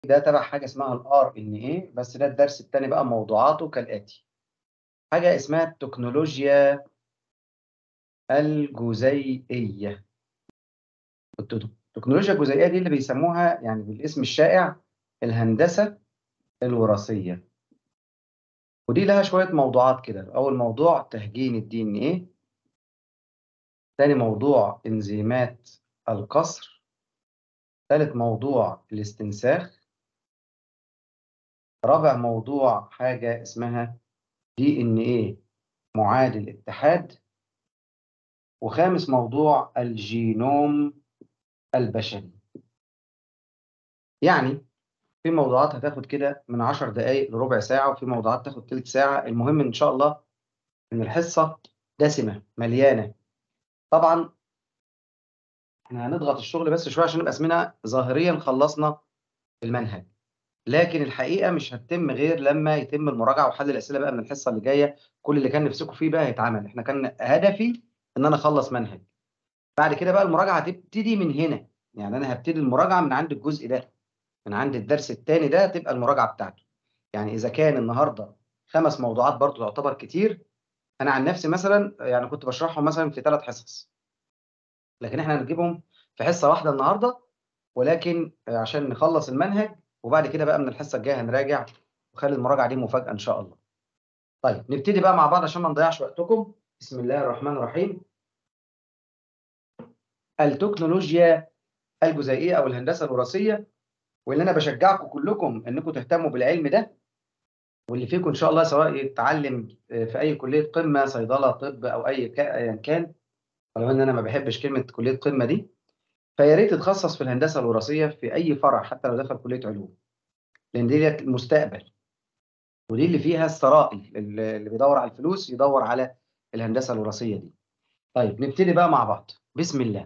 ده تبع حاجه اسمها الار ان اي بس ده الدرس الثاني بقى موضوعاته كالاتي حاجه اسمها التكنولوجيا الجزيئيه التكنولوجيا الجزيئيه دي اللي بيسموها يعني بالاسم الشائع الهندسه الوراثيه ودي لها شويه موضوعات كده اول موضوع تهجين الدي ان ايه ثاني موضوع انزيمات القصر ثالث موضوع الاستنساخ رابع موضوع حاجة اسمها دي ان ايه معادل اتحاد وخامس موضوع الجينوم البشري يعني في موضوعات هتاخد كده من 10 دقائق لربع ساعة وفي موضوعات تاخد ثلث ساعة المهم إن شاء الله إن الحصة دسمة مليانة طبعا احنا هنضغط الشغل بس شوية عشان نبقى اسمنا ظاهريا خلصنا المنهج لكن الحقيقة مش هتتم غير لما يتم المراجعة وحل الأسئلة بقى من الحصة اللي جاية كل اللي كان نفسكم فيه بقى هيتعمل احنا كان هدفي إن أنا أخلص منهج بعد كده بقى المراجعة هتبتدي من هنا يعني أنا هبتدي المراجعة من عند الجزء ده من عند الدرس الثاني ده تبقى المراجعه بتاعته يعني اذا كان النهارده خمس موضوعات برضه تعتبر كتير انا عن نفسي مثلا يعني كنت بشرحهم مثلا في ثلاث حصص لكن احنا هنجيبهم في حصه واحده النهارده ولكن عشان نخلص المنهج وبعد كده بقى من الحصه الجايه هنراجع وخلي المراجعه دي مفاجاه ان شاء الله طيب نبتدي بقى مع بعض عشان ما نضيعش وقتكم بسم الله الرحمن الرحيم التكنولوجيا الجزيئيه او الهندسه الوراثيه واللي انا بشجعكم كلكم انكم تهتموا بالعلم ده واللي فيكم ان شاء الله سواء يتعلم في اي كليه قمه صيدله طب او اي ايا كان ولو ان انا ما بحبش كلمه كليه قمه دي فيا ريت تتخصص في الهندسه الوراثيه في اي فرع حتى لو دخل كليه علوم لان دي المستقبل ودي اللي فيها الثراء اللي بيدور على الفلوس يدور على الهندسه الوراثيه دي طيب نبتدي بقى مع بعض بسم الله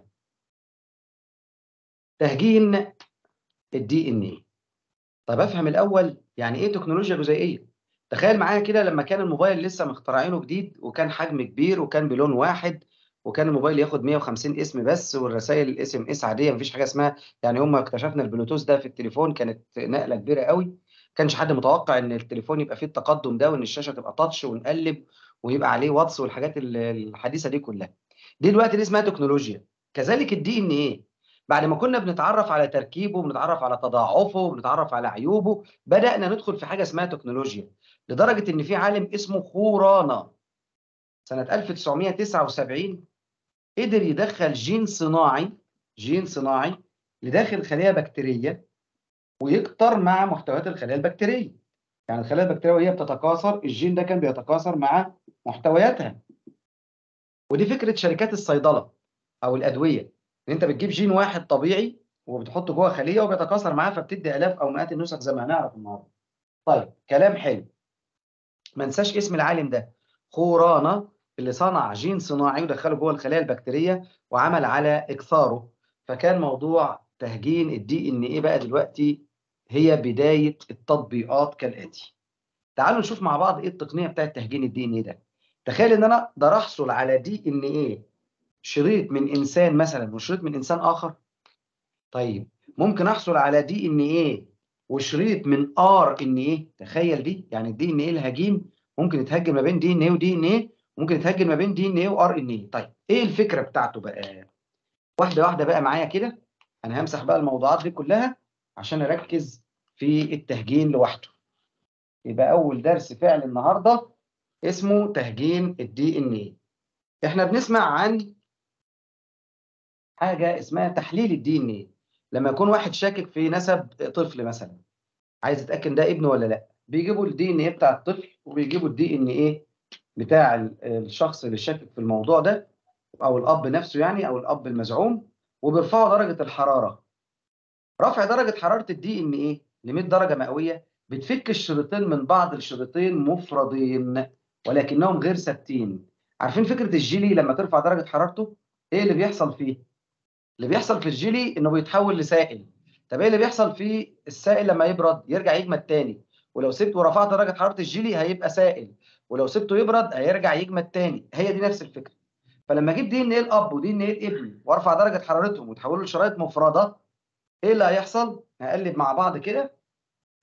تهجين الدي ان ايه طب افهم الاول يعني ايه تكنولوجيا جزيئيه تخيل معايا كده لما كان الموبايل لسه مخترعينه جديد وكان حجم كبير وكان بلون واحد وكان الموبايل ياخد 150 اسم بس والرسائل الاس ام اس عاديه مفيش حاجه اسمها يعني هم اكتشفنا البلوتوث ده في التليفون كانت نقله كبيره قوي كانش حد متوقع ان التليفون يبقى فيه التقدم ده وان الشاشه تبقى تاتش ونقلب ويبقى عليه واتس والحاجات الحديثه دي كلها دي دلوقتي دي اسمها تكنولوجيا كذلك الدي ان ايه بعد ما كنا بنتعرف على تركيبه وبنتعرف على تضاعفه وبنتعرف على عيوبه بدأنا ندخل في حاجة اسمها تكنولوجيا لدرجة إن في عالم اسمه خورانا سنة 1979 قدر يدخل جين صناعي جين صناعي لداخل خلية بكتيرية ويكتر مع محتويات الخلايا البكتيرية يعني الخلايا البكتيرية وهي بتتكاثر الجين ده كان بيتكاثر مع محتوياتها ودي فكرة شركات الصيدلة أو الأدوية ان انت بتجيب جين واحد طبيعي وبتحطه جوه خليه وبيتكاثر معاه فبتدي الاف او مئات النسخ زي ما هنعرف النهارده. طيب كلام حلو. ما انساش اسم العالم ده خورانا اللي صنع جين صناعي ودخله جوه الخلايا البكتيريه وعمل على اكثاره فكان موضوع تهجين الدي ان ايه بقى دلوقتي هي بدايه التطبيقات كالاتي. تعالوا نشوف مع بعض ايه التقنيه بتاعت تهجين الدي ان ايه ده. تخيل ان انا اقدر احصل على دي ان ايه شريط من انسان مثلا وشريط من انسان اخر طيب ممكن احصل على دي ان ايه وشريط من ار ان ايه تخيل دي يعني الدي ان ايه الهجين ممكن يتهجن ما بين دي ان ايه ودي ان ايه ممكن يتهجن ما بين دي ان ايه وار ان ايه طيب ايه الفكره بتاعته بقى واحده واحده بقى معايا كده انا همسح بقى الموضوعات دي كلها عشان اركز في التهجين لوحده يبقى اول درس فعل النهارده اسمه تهجين الدي ان ايه احنا بنسمع عن حاجه اسمها تحليل الدي ان ايه لما يكون واحد شاكك في نسب طفل مثلا عايز يتاكد ده ابنه ولا لا بيجيبوا الدي ان ايه بتاع الطفل وبيجيبوا الدي ان ايه بتاع الشخص اللي شاكك في الموضوع ده او الاب نفسه يعني او الاب المزعوم وبيرفعوا درجه الحراره رفع درجه حراره الدي ان ايه ل 100 درجه مئويه بتفك الشريطين من بعض الشريطين مفردين ولكنهم غير ثابتين عارفين فكره الجيلي لما ترفع درجه حرارته ايه اللي بيحصل فيه اللي بيحصل في الجيلي انه بيتحول لسائل طب ايه اللي بيحصل في السائل لما يبرد يرجع يجمد تاني ولو سبته ورفعت درجه حراره الجيلي هيبقى سائل ولو سبته يبرد هيرجع يجمد تاني هي دي نفس الفكره فلما اجيب دي ان ايه الاب ودي ان ايه الابن وارفع درجه حرارتهم وتحولوا لشرايط مفرده ايه اللي هيحصل هقلب مع بعض كده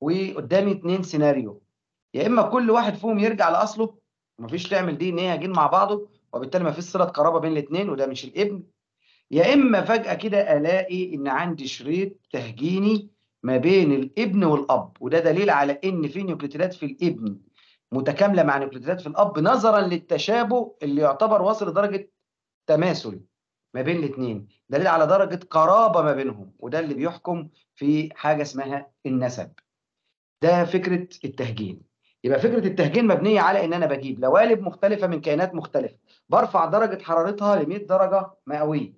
وقدامي اتنين سيناريو يا اما كل واحد فيهم يرجع لاصله ومفيش تعمل دي ان هي هجين مع بعضه وبالتالي مفيش صله قرابه بين الاثنين وده مش الابن يا اما فجاه كده الاقي ان عندي شريط تهجيني ما بين الابن والاب وده دليل على ان في نيوكليتيدات في الابن متكامله مع نيوكليتيدات في الاب نظرا للتشابه اللي يعتبر واصل لدرجه تماثل ما بين الاثنين دليل على درجه قرابه ما بينهم وده اللي بيحكم في حاجه اسمها النسب ده فكره التهجين يبقى فكره التهجين مبنيه على ان انا بجيب لوالب مختلفه من كائنات مختلفه برفع درجه حرارتها ل 100 درجه مئويه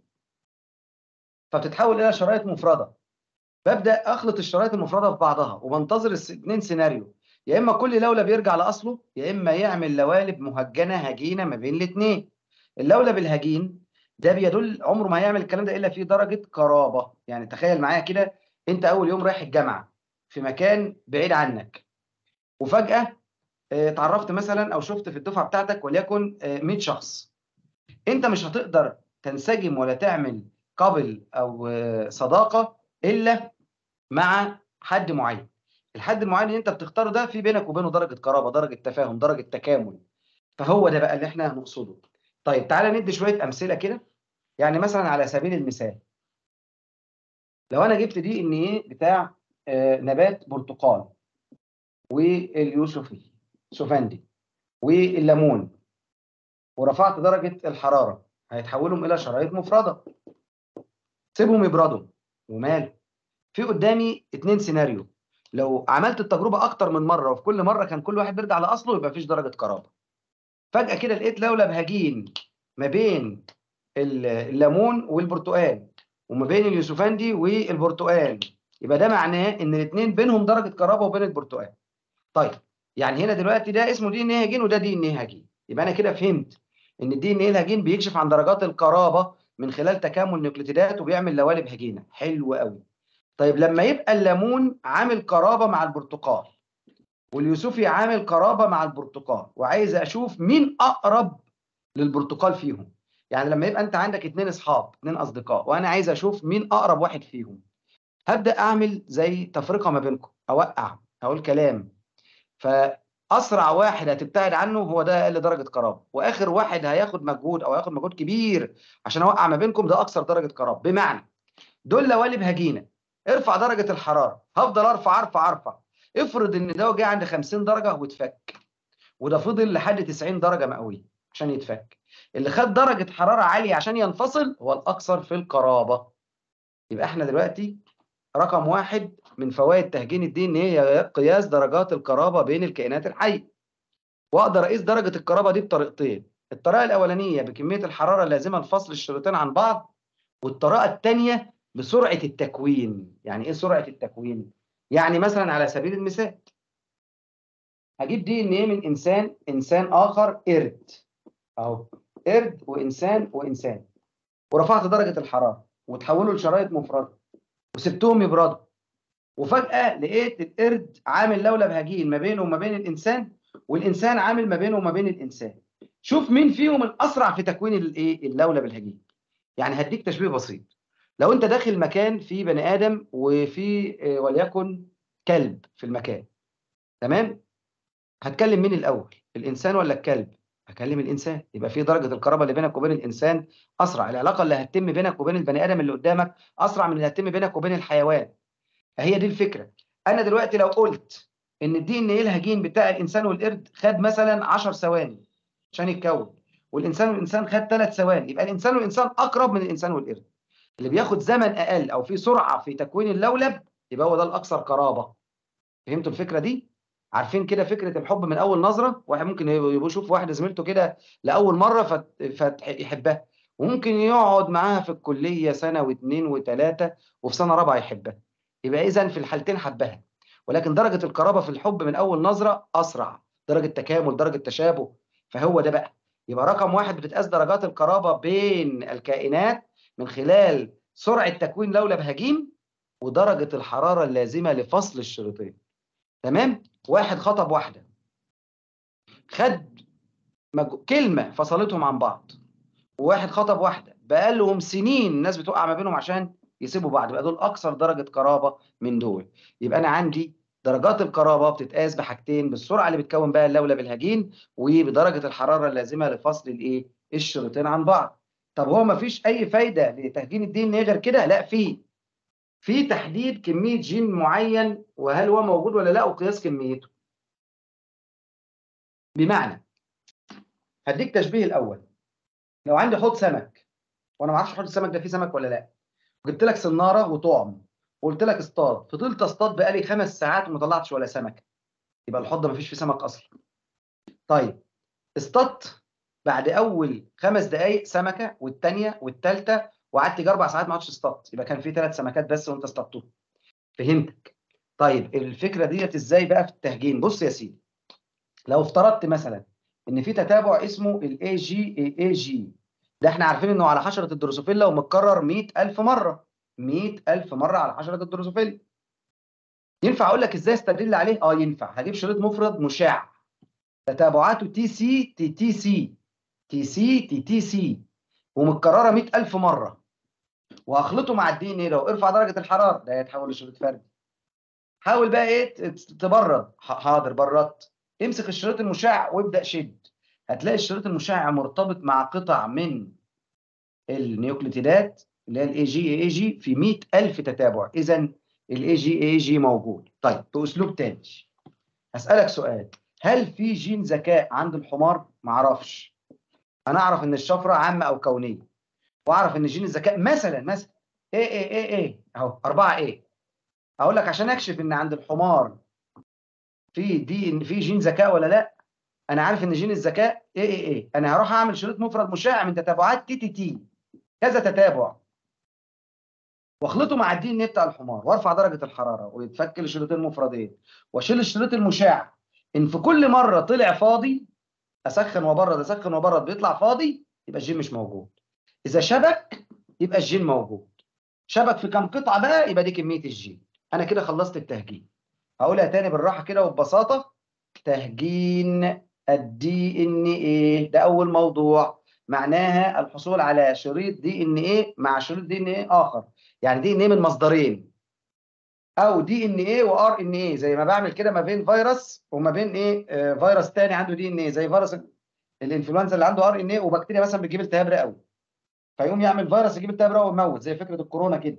فبتتحول الى شرائط مفرده ببدا اخلط الشرائط المفرده في بعضها وبنتظر اثنين سيناريو يا اما كل لولب يرجع لاصله يا اما يعمل لوالب مهجنه هجينه ما بين الاثنين اللولب الهجين ده بيدل عمره ما هيعمل الكلام ده الا في درجه قرابه يعني تخيل معايا كده انت اول يوم رايح الجامعه في مكان بعيد عنك وفجاه اتعرفت مثلا او شفت في الدفعه بتاعتك وليكن 100 شخص انت مش هتقدر تنسجم ولا تعمل قبل او صداقه الا مع حد معين الحد المعين اللي انت بتختاره ده في بينك وبينه درجه قرابه درجه تفاهم درجه تكامل فهو ده بقى اللي احنا هنقصده طيب تعالى ندي شويه امثله كده يعني مثلا على سبيل المثال لو انا جبت دي ان ايه بتاع آه نبات برتقال واليوسفي سوفندي والليمون ورفعت درجه الحراره هيتحولهم الى شرايط مفرده سيبهم يبردوا ومال في قدامي اتنين سيناريو لو عملت التجربه اكتر من مره وفي كل مره كان كل واحد بيرجع لاصله يبقى مفيش درجه قرابه فجاه كده لقيت لولب هجين ما بين الليمون والبرتقال وما بين اليوسفندي والبرتقال يبقى ده معناه ان الاثنين بينهم درجه قرابه وبين البرتقال طيب يعني هنا دلوقتي ده اسمه دي ان ايه هجين وده دي ان ايه هجين يبقى انا كده فهمت ان الدي ان ايه الهجين بيكشف عن درجات القرابه من خلال تكامل نيوكليتيدات وبيعمل لوالب هجينه حلو قوي طيب لما يبقى الليمون عامل قرابه مع البرتقال واليوسفي عامل قرابه مع البرتقال وعايز اشوف مين اقرب للبرتقال فيهم يعني لما يبقى انت عندك اتنين اصحاب اتنين اصدقاء وانا عايز اشوف مين اقرب واحد فيهم هبدا اعمل زي تفرقه ما بينكم اوقع اقول كلام فاسرع واحد هتبتعد عنه هو ده اقل درجه قرابه واخر واحد هياخد مجهود او هياخد مجهود كبير عشان اوقع ما بينكم ده اكثر درجه قرابه بمعنى دول لوالب هجينه ارفع درجه الحراره هفضل ارفع ارفع ارفع افرض ان ده جه عند 50 درجه واتفك وده فضل لحد 90 درجه مئويه عشان يتفك اللي خد درجه حراره عاليه عشان ينفصل هو الاكثر في القرابه يبقى احنا دلوقتي رقم واحد من فوائد تهجين الدي ان هي قياس درجات القرابه بين الكائنات الحيه واقدر اقيس درجه القرابه دي بطريقتين الطريقه الاولانيه بكميه الحراره اللازمه لفصل الشريطين عن بعض والطريقه الثانيه بسرعه التكوين يعني ايه سرعه التكوين يعني مثلا على سبيل المثال هجيب دي ان ايه من انسان انسان اخر قرد اهو قرد وانسان وانسان ورفعت درجه الحراره وتحولوا لشرايط مفرده وسبتهم يبردوا وفجاه لقيت القرد عامل لولب هجين ما بينه وما بين الانسان والانسان عامل ما بينه وما بين الانسان شوف مين فيهم الاسرع في تكوين الايه اللولب الهجين يعني هديك تشبيه بسيط لو انت داخل مكان فيه بني ادم وفي وليكن كلب في المكان تمام هتكلم مين الاول الانسان ولا الكلب هكلم الانسان يبقى في درجه القرابه اللي بينك وبين الانسان اسرع العلاقه اللي هتتم بينك وبين البني ادم اللي قدامك اسرع من اللي هتتم بينك وبين الحيوان هي دي الفكره انا دلوقتي لو قلت ان الدي ان ايه الهجين بتاع الانسان والقرد خد مثلا 10 ثواني عشان يتكون والانسان والانسان خد 3 ثواني يبقى الانسان والانسان اقرب من الانسان والقرد اللي بياخد زمن اقل او في سرعه في تكوين اللولب يبقى هو ده الاكثر قرابه فهمتوا الفكره دي عارفين كده فكره الحب من اول نظره واحد ممكن يبقى يشوف واحده زميلته كده لاول مره فيحبها وممكن يقعد معاها في الكليه سنه واثنين وثلاثه وفي سنه رابعه يحبها يبقى اذا في الحالتين حبها ولكن درجه القرابه في الحب من اول نظره اسرع درجه تكامل درجه تشابه فهو ده بقى يبقى رقم واحد بتتقاس درجات القرابه بين الكائنات من خلال سرعه تكوين لولب هجين ودرجه الحراره اللازمه لفصل الشريطين تمام واحد خطب واحده خد مج... كلمه فصلتهم عن بعض وواحد خطب واحده بقالهم سنين الناس بتوقع ما بينهم عشان يسيبوا بعض يبقى دول اكثر درجه قرابه من دول يبقى انا عندي درجات القرابه بتتقاس بحاجتين بالسرعه اللي بتكون بها اللولب الهجين وبدرجه الحراره اللازمه لفصل الايه الشريطين عن بعض طب هو ما فيش اي فايده لتهجين الدي ان غير كده لا في في تحديد كميه جين معين وهل هو موجود ولا لا وقياس كميته بمعنى هديك تشبيه الاول لو عندي حوض سمك وانا ما اعرفش حوض السمك ده فيه سمك ولا لا جبت لك صناره وطعم وقلت لك اصطاد فضلت اصطاد بقالي خمس ساعات وما طلعتش ولا سمكه يبقى الحوض ده ما فيش فيه سمك اصلا طيب اصطدت بعد اول خمس دقائق سمكه والثانيه والثالثه وقعدت يجي اربع ساعات ما عدتش اصطدت يبقى كان في ثلاث سمكات بس وانت اصطدتهم فهمتك طيب الفكره ديت ازاي بقى في التهجين بص يا سيدي لو افترضت مثلا ان في تتابع اسمه الاي جي اي جي ده احنا عارفين انه على حشره الدروسوفيلا ومتكرر 100000 مره 100000 مره على حشره الدروسوفيلا ينفع اقول لك ازاي استدل عليه اه ينفع هجيب شريط مفرد مشع تتابعاته تي سي تي تي سي تي سي تي تي سي ومتكرره 100000 مره واخلطه مع الدي ان ايه لو ارفع درجه الحراره ده يتحول لشريط فردي حاول بقى ايه تبرد حاضر بردت امسك الشريط المشع وابدا شد هتلاقي الشريط المشع مرتبط مع قطع من النيوكليتيدات اللي هي الاي جي اي جي في 100000 تتابع اذا الاي جي اي جي موجود طيب باسلوب تاني هسالك سؤال هل في جين ذكاء عند الحمار ما اعرفش انا اعرف ان الشفره عامه او كونيه واعرف ان جين الذكاء مثلا مثلا ايه ايه ايه ايه اهو 4 ايه اقول لك عشان اكشف ان عند الحمار في دي ان في جين ذكاء ولا لا انا عارف ان جين الذكاء ايه ايه ايه انا هروح اعمل شريط مفرد مشع من تتابعات تي تي تي كذا تتابع واخلطه مع الدي ان بتاع الحمار وارفع درجه الحراره ويتفك الشريطين المفردين واشيل الشريط المشع ان في كل مره طلع فاضي اسخن وابرد اسخن وابرد بيطلع فاضي يبقى الجين مش موجود اذا شبك يبقى الجين موجود شبك في كام قطعه بقى يبقى دي كميه الجين انا كده خلصت التهجين هقولها تاني بالراحه كده وببساطه تهجين الدي ان ايه ده اول موضوع معناها الحصول على شريط دي ان ايه مع شريط دي ان ايه اخر يعني دي ان ايه من مصدرين او دي ان ايه وار ان ايه زي ما بعمل كده ما بين فيروس وما بين ايه آه فيروس تاني عنده دي ان ايه زي فيروس الانفلونزا اللي عنده ار ان ايه وبكتيريا مثلا بتجيب التهاب رئوي فيقوم يعمل فيروس يجيب التهاب رئوي ويموت زي فكره الكورونا كده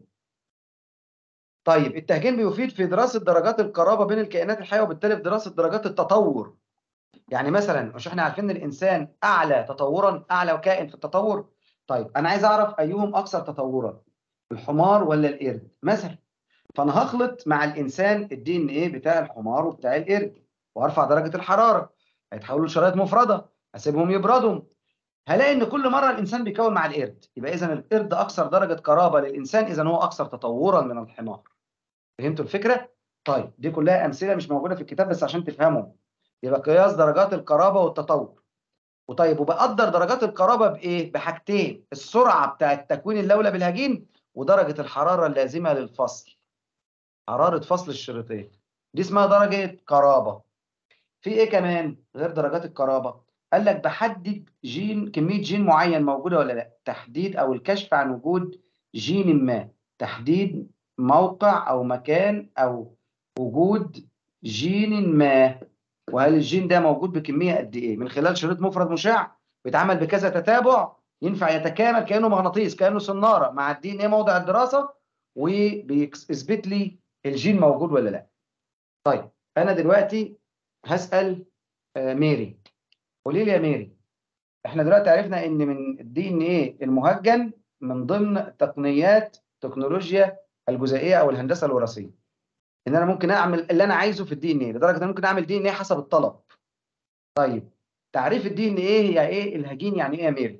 طيب التهجين بيفيد في دراسه درجات القرابه بين الكائنات الحيه وبالتالي في دراسه درجات التطور يعني مثلا مش احنا عارفين ان الانسان اعلى تطورا اعلى كائن في التطور طيب انا عايز اعرف ايهم اكثر تطورا الحمار ولا القرد مثلا فانا هخلط مع الانسان الدي ان ايه بتاع الحمار وبتاع القرد وارفع درجه الحراره هيتحولوا لشرايط مفرده اسيبهم يبردوا هلاقي ان كل مره الانسان بيكون مع القرد يبقى اذا القرد اكثر درجه قرابه للانسان اذا هو اكثر تطورا من الحمار فهمتوا الفكره طيب دي كلها امثله مش موجوده في الكتاب بس عشان تفهموا يبقى قياس درجات القرابه والتطور وطيب وبقدر درجات القرابه بايه بحاجتين السرعه بتاعه تكوين اللولب الهجين ودرجه الحراره اللازمه للفصل حراره فصل الشريطين دي اسمها درجه قرابه في ايه كمان غير درجات القرابه قال لك بحدد جين كميه جين معين موجوده ولا لا تحديد او الكشف عن وجود جين ما تحديد موقع او مكان او وجود جين ما وهل الجين ده موجود بكميه قد ايه من خلال شريط مفرد مشع بيتعمل بكذا تتابع ينفع يتكامل كانه مغناطيس كانه صناره مع الدي ان ايه موضع الدراسه وبيثبت لي الجين موجود ولا لا طيب انا دلوقتي هسال ميري قولي لي يا ميري احنا دلوقتي عرفنا ان من الدي ان ايه المهجن من ضمن تقنيات تكنولوجيا الجزيئيه او الهندسه الوراثيه ان انا ممكن اعمل اللي انا عايزه في الدي ان ايه لدرجه ان انا ممكن اعمل دي ان ايه حسب الطلب طيب تعريف الدي ان ايه هي ايه الهجين يعني ايه يا ميري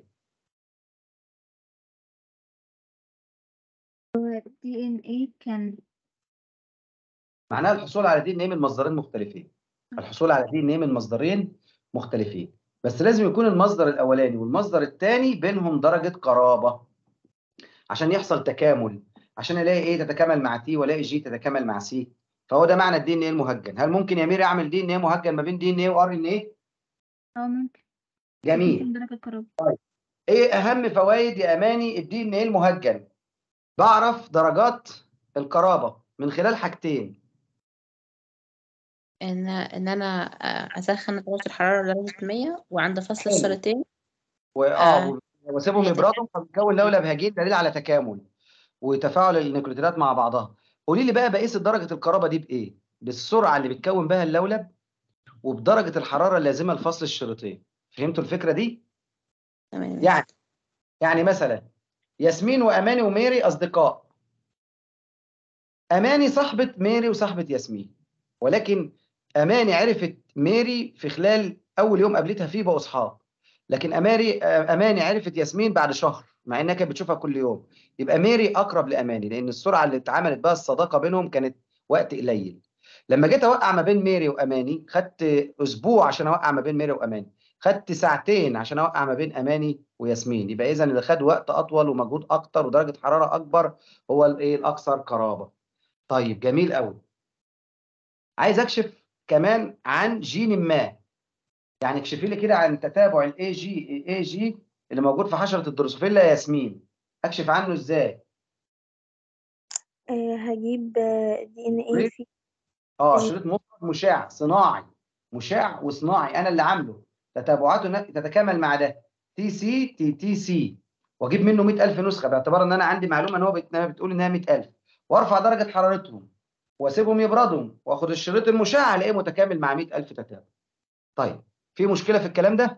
الدي ان ايه كان معناها الحصول على دي ان ايه من مصدرين مختلفين الحصول على دي ان ايه من مصدرين مختلفين بس لازم يكون المصدر الاولاني والمصدر الثاني بينهم درجه قرابه عشان يحصل تكامل عشان الاقي ايه تتكامل مع تي والاقي جي تتكامل مع سي فهو ده معنى الدي ان ايه المهجن هل ممكن يا ميري اعمل دي ان ايه مهجن ما بين دي ان ايه وار ان ايه اه ممكن جميل ممكن درجة قرابة ايه اهم فوائد يا اماني الدي ان ايه المهجن بعرف درجات القرابه من خلال حاجتين ان ان انا آه، اسخن درجة الحرارة لدرجة 100 وعند فصل حلو. الشريطين واه آه. واسيبهم هيتفاعل. يبردوا فبيتكون لولب هجين دليل على تكامل وتفاعل النيوكليوتيدات مع بعضها قولي لي بقى بقيس درجه القرابه دي بايه بالسرعه اللي بتكون بها اللولب وبدرجه الحراره اللازمه لفصل الشريطين فهمتوا الفكره دي تمام يعني يعني مثلا ياسمين واماني وميري اصدقاء اماني صاحبه ميري وصاحبه ياسمين ولكن اماني عرفت ميري في خلال اول يوم قابلتها فيه بقوا اصحاب لكن اماري اماني عرفت ياسمين بعد شهر مع انها كانت بتشوفها كل يوم يبقى ميري اقرب لاماني لان السرعه اللي اتعملت بها الصداقه بينهم كانت وقت قليل لما جيت اوقع ما بين ميري واماني خدت اسبوع عشان اوقع ما بين ميري واماني خدت ساعتين عشان اوقع ما بين اماني وياسمين يبقى اذا اللي خد وقت اطول ومجهود اكتر ودرجه حراره اكبر هو الايه الاكثر قرابه طيب جميل قوي عايز اكشف كمان عن جين ما يعني اكشفي لي كده عن تتابع الاي جي اي جي اللي موجود في حشره الدروسوفيلا يا ياسمين اكشف عنه ازاي آه، هجيب دي ان ايه شريط؟ في اه تمام. شريط مفرد مشع صناعي مشع وصناعي انا اللي عامله تتابعاته ن- تتكامل مع ده تي سي تي تي سي واجيب منه 100000 نسخه باعتبار ان انا عندي معلومه ان هو بت- إنها بتقول انها 100000 وارفع درجه حرارتهم واسيبهم يبردوا واخد الشريط المشع الاقيه متكامل مع 100000 تتابع طيب في مشكله في الكلام ده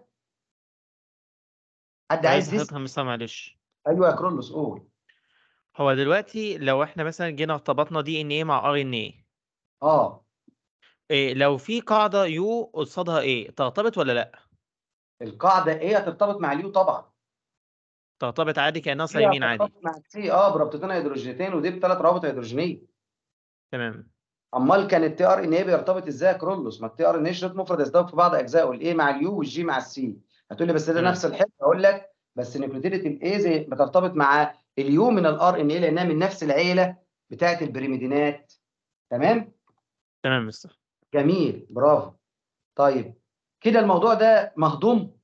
حد عايز عايز يسال حضرتك مستر معلش ايوه يا كرولوس قول هو دلوقتي لو احنا مثلا جينا ارتبطنا دي ان ايه مع ار ان ايه اه إيه لو في قاعدة يو قصادها ايه ترتبط ولا لا القاعده ايه هترتبط مع اليو طبعا ترتبط عادي كأنها هي صيامين عادي هترتبط مع السي اه بربطتين هيدروجينتين ودي بثلاث روابط هيدروجينيه تمام امال كان التي ار ان ايه بيرتبط ازاي يا كرولوس ما التي ار ان ايه شريط مفرد يزدوج في بعض اجزائه الاي مع اليو والجي مع السي هتقول لي بس ده تمام. نفس الحته اقول لك بس نيوكليتيدة الاي زي بترتبط مع اليو من الار ان ايه لانها من نفس العيله بتاعه البريميدينات تمام تمام مستر جميل برافو طيب كده الموضوع ده مهضوم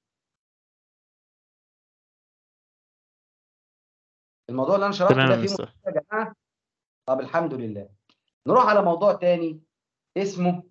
الموضوع اللي انا شرحته تمام ده يا فيه مستر مشكله يا جماعه طب الحمد لله نروح على موضوع تاني اسمه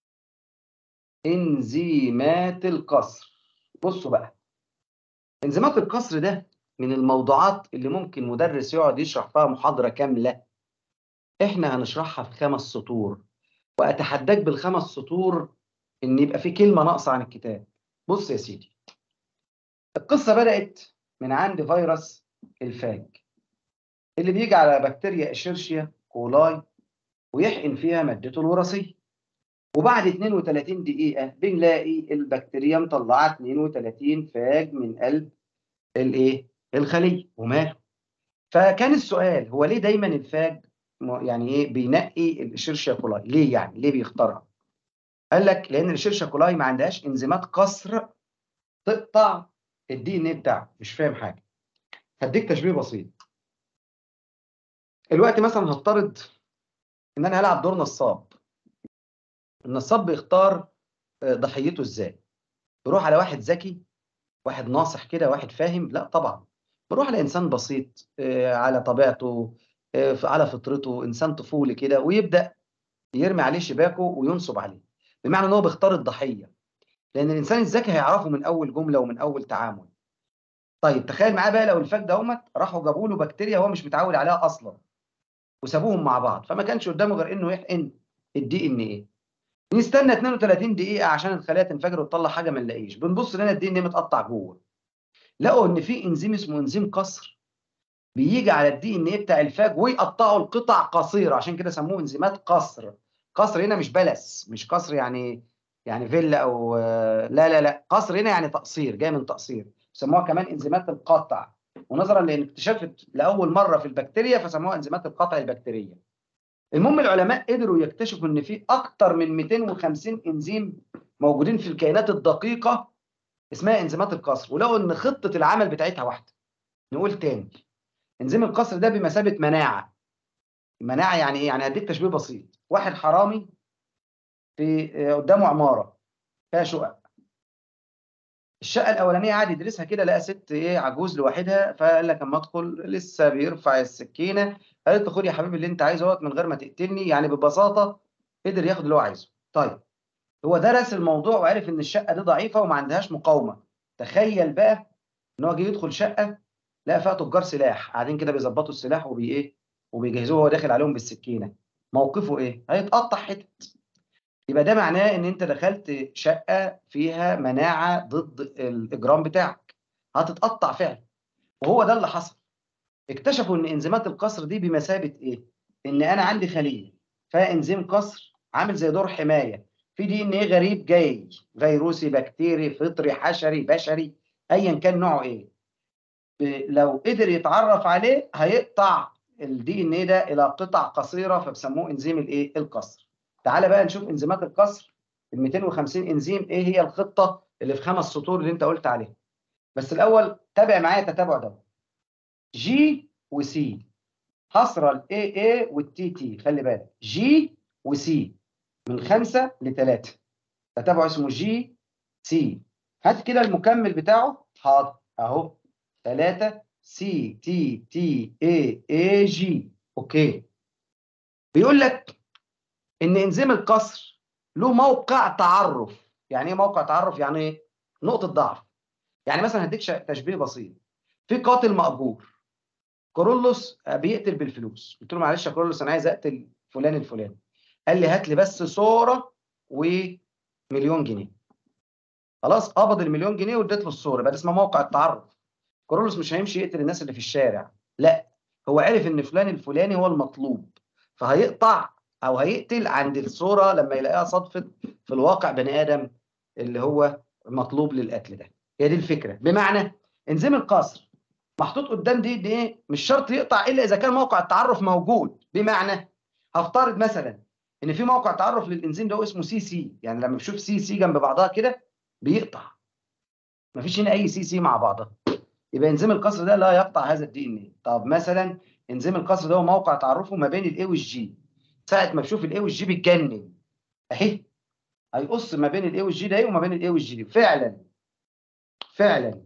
انزيمات القصر بصوا بقى انزيمات القصر ده من الموضوعات اللي ممكن مدرس يقعد يشرح فيها محاضرة كاملة احنا هنشرحها في خمس سطور واتحداك بالخمس سطور ان يبقى في كلمة ناقصة عن الكتاب بص يا سيدي القصة بدأت من عند فيروس الفاج اللي بيجي على بكتيريا اشيرشيا كولاي ويحقن فيها مادته الوراثية وبعد 32 دقيقة بنلاقي البكتيريا مطلعة 32 فاج من قلب الايه؟ الخلية وماله؟ فكان السؤال هو ليه دايما الفاج م- يعني ايه بينقي الشيرشيا كولاي؟ ليه يعني؟ ليه بيختارها؟ قال لك لأن الشيرشيا كولاي ما عندهاش انزيمات قصر تقطع الدي ان ايه بتاعه، مش فاهم حاجة. هديك تشبيه بسيط. الوقت مثلا هفترض ان انا هلعب دور نصاب. النصاب بيختار آه، ضحيته ازاي؟ بيروح على واحد ذكي واحد ناصح كده واحد فاهم لا طبعا بروح على انسان بسيط آه، على طبيعته آه، ف- على فطرته انسان طفولي كده ويبدا يرمي عليه شباكه وينصب عليه بمعنى ان هو بيختار الضحيه لان الانسان الذكي هيعرفه من اول جمله ومن اول تعامل طيب تخيل معاه بقى لو الفاك دومت راحوا جابوا له بكتيريا هو مش متعود عليها اصلا وسابوهم مع بعض فما كانش قدامه غير انه يحقن الدي ان ايه نستنى 32 دقيقة عشان الخلايا تنفجر وتطلع حاجة ما نلاقيش، بنبص لنا الدي ان ايه متقطع جوه. لقوا ان في انزيم اسمه انزيم قصر بيجي على الدي ان ايه بتاع الفاج ويقطعه لقطع قصيرة عشان كده سموه انزيمات قصر. قصر هنا مش بلس، مش قصر يعني يعني فيلا او آه، لا لا لا، قصر هنا يعني تقصير، جاي من تقصير. سموها كمان انزيمات القطع. ونظرا لان اكتشفت لاول مرة في البكتيريا فسموها انزيمات القطع البكتيرية. المهم العلماء قدروا يكتشفوا ان في اكتر من 250 انزيم موجودين في الكائنات الدقيقه اسمها انزيمات القصر ولقوا ان خطه العمل بتاعتها واحده نقول تاني انزيم القصر ده بمثابه مناعه مناعه يعني ايه يعني هديك تشبيه بسيط واحد حرامي في آه، قدامه عماره فيها شقق الشقه الاولانيه قعد يدرسها كده لقى ست ايه عجوز لوحدها فقال لك اما ادخل لسه بيرفع السكينه قالت له خد يا حبيبي اللي انت عايزه اهوت من غير ما تقتلني يعني ببساطه قدر ياخد اللي هو عايزه طيب هو درس الموضوع وعرف ان الشقه دي ضعيفه وما عندهاش مقاومه تخيل بقى ان هو جه يدخل شقه لقى فيها تجار سلاح قاعدين كده بيظبطوا السلاح وبي ايه وبيجهزوه وهو داخل عليهم بالسكينه موقفه ايه هيتقطع حتت يبقى ده معناه ان انت دخلت شقه فيها مناعه ضد الاجرام بتاعك هتتقطع فعلا وهو ده اللي حصل اكتشفوا ان انزيمات القصر دي بمثابه ايه ان انا عندي خليه فيها انزيم قصر عامل زي دور حمايه في دي ان ايه غريب جاي فيروسي بكتيري فطري حشري بشري ايا كان نوعه ايه ب- لو قدر يتعرف عليه هيقطع الدي ان ايه ده الى قطع قصيره فبسموه انزيم الايه القصر تعال بقى نشوف انزيمات القصر ال 250 انزيم ايه هي الخطه اللي في خمس سطور اللي انت قلت عليها بس الاول تابع معايا التتابع ده جي وسي حصر الاي اي والتي تي خلي بالك جي وسي من خمسة لثلاثة تتابع اسمه جي سي هات كده المكمل بتاعه حاضر اهو ثلاثة سي تي تي اي اي جي اوكي بيقول لك ان انزيم القصر له موقع تعرف يعني ايه موقع تعرف يعني ايه نقطة ضعف يعني مثلا هديك ش- تشبيه بسيط في قاتل مأجور كورولوس بيقتل بالفلوس قلت له معلش يا كورولوس انا عايز اقتل فلان الفلاني قال لي هات لي بس صوره ومليون جنيه خلاص قبض المليون جنيه واديت له الصوره يبقى ده اسمه موقع التعرف كورولوس مش هيمشي يقتل الناس اللي في الشارع لا هو عرف ان فلان الفلاني هو المطلوب فهيقطع او هيقتل عند الصوره لما يلاقيها صدفت في الواقع بني ادم اللي هو مطلوب للقتل ده هي دي الفكره بمعنى انزيم القصر محطوط قدام دي دي ايه مش شرط يقطع الا اذا كان موقع التعرف موجود بمعنى هفترض مثلا ان في موقع تعرف للانزيم ده اسمه سي سي يعني لما بشوف سي سي جنب بعضها كده بيقطع مفيش هنا اي سي سي مع بعضها يبقى انزيم القصر ده لا يقطع هذا الدي ان ايه طب مثلا انزيم القصر ده هو موقع تعرفه ما بين الاي والجي ساعه ما بشوف الاي والجي بيتجنن اهي هيقص ما بين الاي والجي ده وما بين الاي والجي دي فعلا فعلا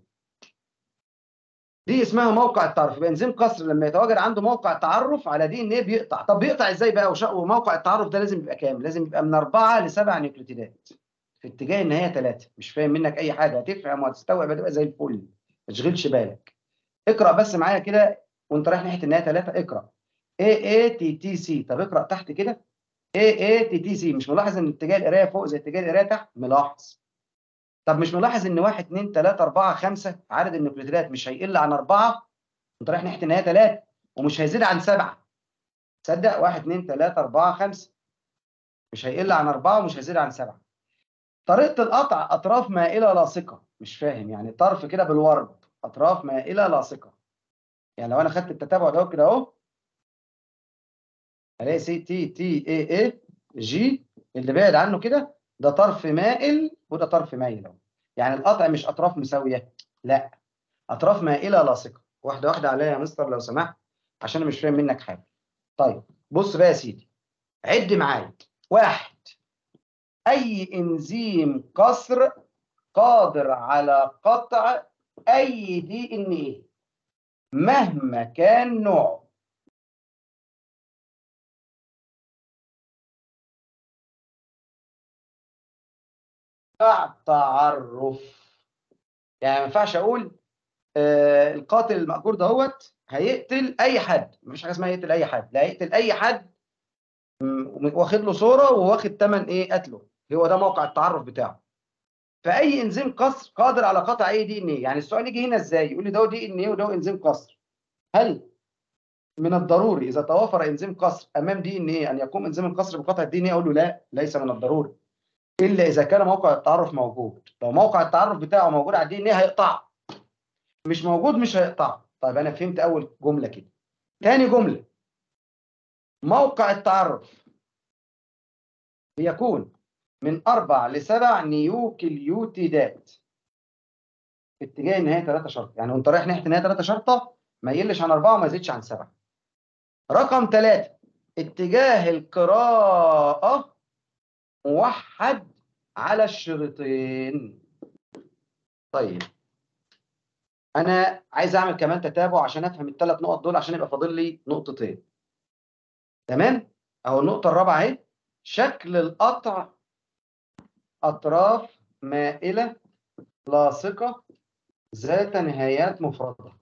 دي اسمها موقع التعرف يبقى انزيم قصر لما يتواجد عنده موقع تعرف على دي ان ايه بيقطع طب بيقطع ازاي بقى وش- وموقع التعرف ده لازم يبقى كام لازم يبقى من أربعة لسبع نيوكليوتيدات في اتجاه النهايه ثلاثه مش فاهم منك اي حاجه هتفهم وهتستوعب هتبقى زي الفل ما تشغلش بالك اقرا بس معايا كده وانت رايح ناحيه النهايه ثلاثه اقرا اي اي تي تي سي طب اقرا تحت كده اي اي تي تي سي مش ملاحظ ان اتجاه القرايه فوق زي اتجاه القرايه تحت ملاحظ طب مش ملاحظ ان 1 2 3 4 5 عدد النيوكليوتيدات مش هيقل عن أربعة انت رايح ناحيه النهايه 3 ومش هيزيد عن سبعة تصدق 1 2 3 4 5 مش هيقل عن أربعة ومش هيزيد عن سبعة طريقة القطع أطراف مائلة لاصقة مش فاهم يعني طرف كده بالورد أطراف مائلة لاصقة يعني لو أنا خدت التتابع ده كده أهو الاقي سي تي تي اي اي جي اللي بعد عنه كده ده طرف مائل وده طرف مايل اهو يعني القطع مش اطراف مساويه لا اطراف مائله لاصقه واحده واحده عليا يا مستر لو سمحت عشان أنا مش فاهم منك حاجه طيب بص بقى يا سيدي عد معايا واحد اي انزيم كسر قادر على قطع اي دي ان ايه مهما كان نوعه ينفع تعرف يعني ما ينفعش اقول آه القاتل المأجور دهوت هيقتل اي حد مفيش حاجه اسمها يقتل اي حد لا هيقتل اي حد م- واخد له صوره وواخد ثمن ايه قتله هو ده موقع التعرف بتاعه فاي انزيم قصر قادر على قطع اي دي ان ايه يعني السؤال يجي هنا ازاي يقول لي ده دي ان ايه وده انزيم قصر هل من الضروري اذا توافر انزيم قصر امام دي ان ايه ان يقوم انزيم القصر بقطع الدي ان ايه اقول له لا ليس من الضروري الا اذا كان موقع التعرف موجود لو موقع التعرف بتاعه موجود على الدي ان ايه هيقطعه مش موجود مش هيقطعه طيب انا فهمت اول جمله كده تاني جمله موقع التعرف بيكون من اربع لسبع نيوكليوتيدات في اتجاه النهايه ثلاثه شرطه يعني وانت رايح ناحيه النهايه ثلاثه شرطه ما يقلش عن اربعه وما يزيدش عن سبعه رقم ثلاثه اتجاه القراءه موحد على الشريطين طيب انا عايز اعمل كمان تتابع عشان افهم الثلاث نقط دول عشان يبقى فاضل لي نقطتين تمام اهو النقطه الرابعه اهي شكل القطع أطراف مائلة لاصقة ذات نهايات مفردة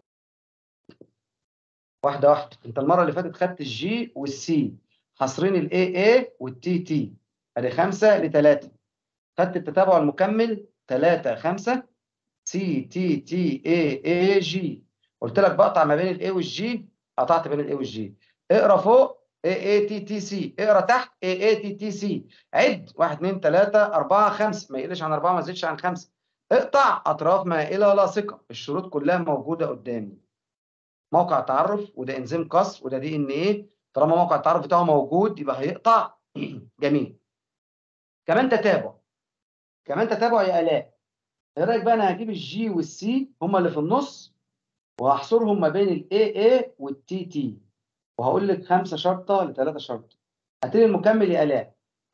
واحدة واحدة انت المرة اللي فاتت خدت الجي والسي حاصرين الاي اي والتي تي ادي خمسة لتلاتة خدت التتابع المكمل تلاتة خمسة سي تي تي اي اي جي قلت لك بقطع ما بين الاي والجي قطعت بين الاي والجي اقرا فوق اي اي تي تي سي اقرا تحت اي اي تي تي سي عد 1 2 3 4 5 ما يقلش عن 4 ما يزيدش عن 5 اقطع اطراف مائله لاصقه الشروط كلها موجوده قدامي موقع تعرف وده انزيم كسر وده دي ان ايه طالما موقع التعرف بتاعه موجود يبقى هيقطع جميل كمان تتابع كمان تتابع يا الاء ايه رايك بقى انا هجيب الجي والسي هما اللي في النص وهحصرهم ما بين الاي اي والتي تي وهقول لك خمسه شرطه لثلاثه شرطه هات لي المكمل يا الاء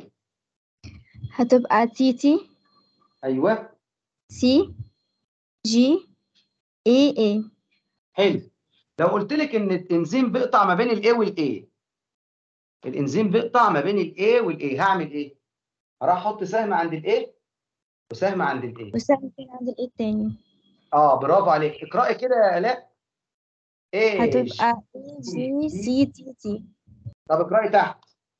هتبقى تي تي ايوه سي جي اي اي حلو لو قلت لك ان الانزيم بيقطع ما بين الاي والاي الانزيم بيقطع ما بين الاي والاي هعمل ايه هروح احط سهم عند الاي وسهم عند الاي وسهم تاني عند الايه التاني اه برافو عليك اقراي كده يا الاء ايه هتبقى اي جي سي تي تي طب اقراي تحت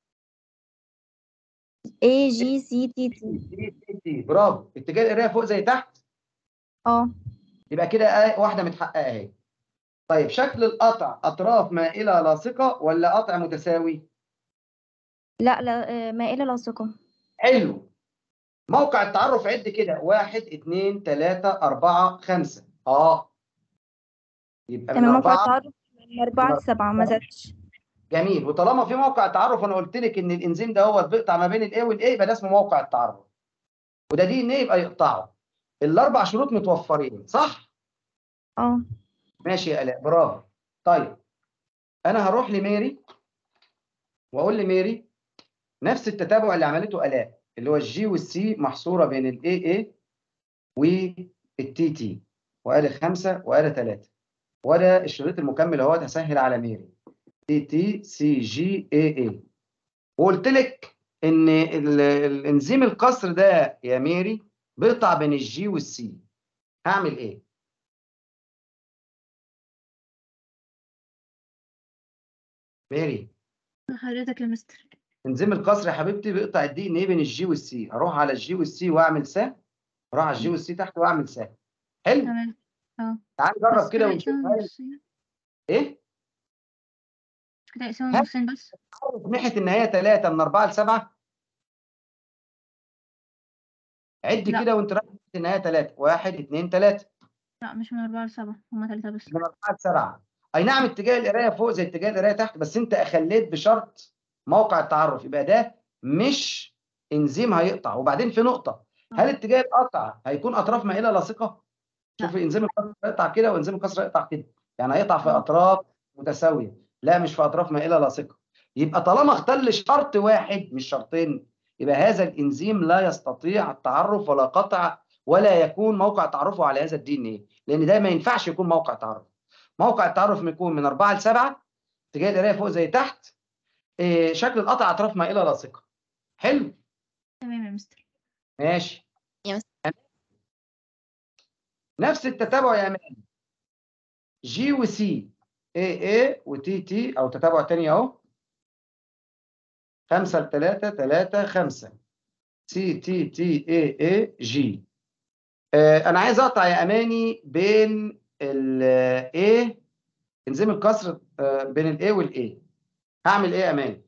اي جي سي تي تي تي تي تي برافو اتجاه القرايه فوق زي تحت اه يبقى كده آه واحده متحققه اهي طيب شكل القطع اطراف مائله لاصقه ولا قطع متساوي لا لا آه، مائلة لاصقة حلو موقع التعرف عد كده واحد اتنين تلاتة أربعة خمسة اه يبقى من تمام موقع أربعة التعرف من أربعة لسبعة ما زادش جميل وطالما في موقع تعرف أنا قلت لك إن الإنزيم ده هو بيقطع ما بين الإيه والإيه يبقى ده اسمه موقع التعرف وده دي إن إيه يبقى يقطعه الأربع شروط متوفرين صح؟ اه ماشي يا آلاء برافو طيب أنا هروح لميري وأقول لميري نفس التتابع اللي عملته آلاء اللي هو الجي والسي محصورة بين الاي اي والتي تي وآلة خمسة وآلة ثلاثة وده الشريط المكمل اهوت هسهل على ميري تي تي سي جي اي اي وقلت لك ان ال- الانزيم القصر ده يا ميري بيقطع بين الجي والسي هعمل ايه؟ ميري حضرتك يا مستر انزيم القصر يا حبيبتي بيقطع الدي ان ايه بين الجي والسي اروح على الجي والسي واعمل سهم اروح على الجي والسي تحت واعمل سهم حلو تمام اه تعال نجرب بس كده كده ونشوف يقسموا هل نصين ايه كده يقسموا هل- نصين بس عارف ناحيه ان هي 3 من 4 ل 7 عد لا. كده وانت رايح ناحية ان هي 3 1 2 3 لا مش من أربعة لسبعة هما تلاتة بس من 4 ل 7 اي نعم اتجاه القرايه فوق زي اتجاه القرايه تحت بس انت اخليت بشرط موقع التعرف يبقى ده مش انزيم هيقطع وبعدين في نقطه هل اتجاه القطع هيكون اطراف مائله لاصقه؟ شوف انزيم الكسر هيقطع كده وانزيم الكسر هيقطع كده يعني هيقطع في آه. اطراف متساويه لا مش في اطراف مائله لاصقه يبقى طالما اختل شرط واحد مش شرطين يبقى هذا الانزيم لا يستطيع التعرف ولا قطع ولا يكون موقع تعرفه على هذا الدي ان ايه لان ده ما ينفعش يكون موقع تعرف موقع التعرف يكون من 4 ل 7 اتجاه القرايه فوق زي تحت إيه شكل القطع اطراف مائله لاصقه حلو تمام يا مستر ماشي يا نفس التتابع يا امان جي وسي اي اي وتي تي او تتابع تاني اهو 5 ل 3 3 5 سي تي تي اي اي جي آه انا عايز اقطع يا اماني بين الاي انزيم الكسر آه بين الاي والاي هعمل ايه يا اماني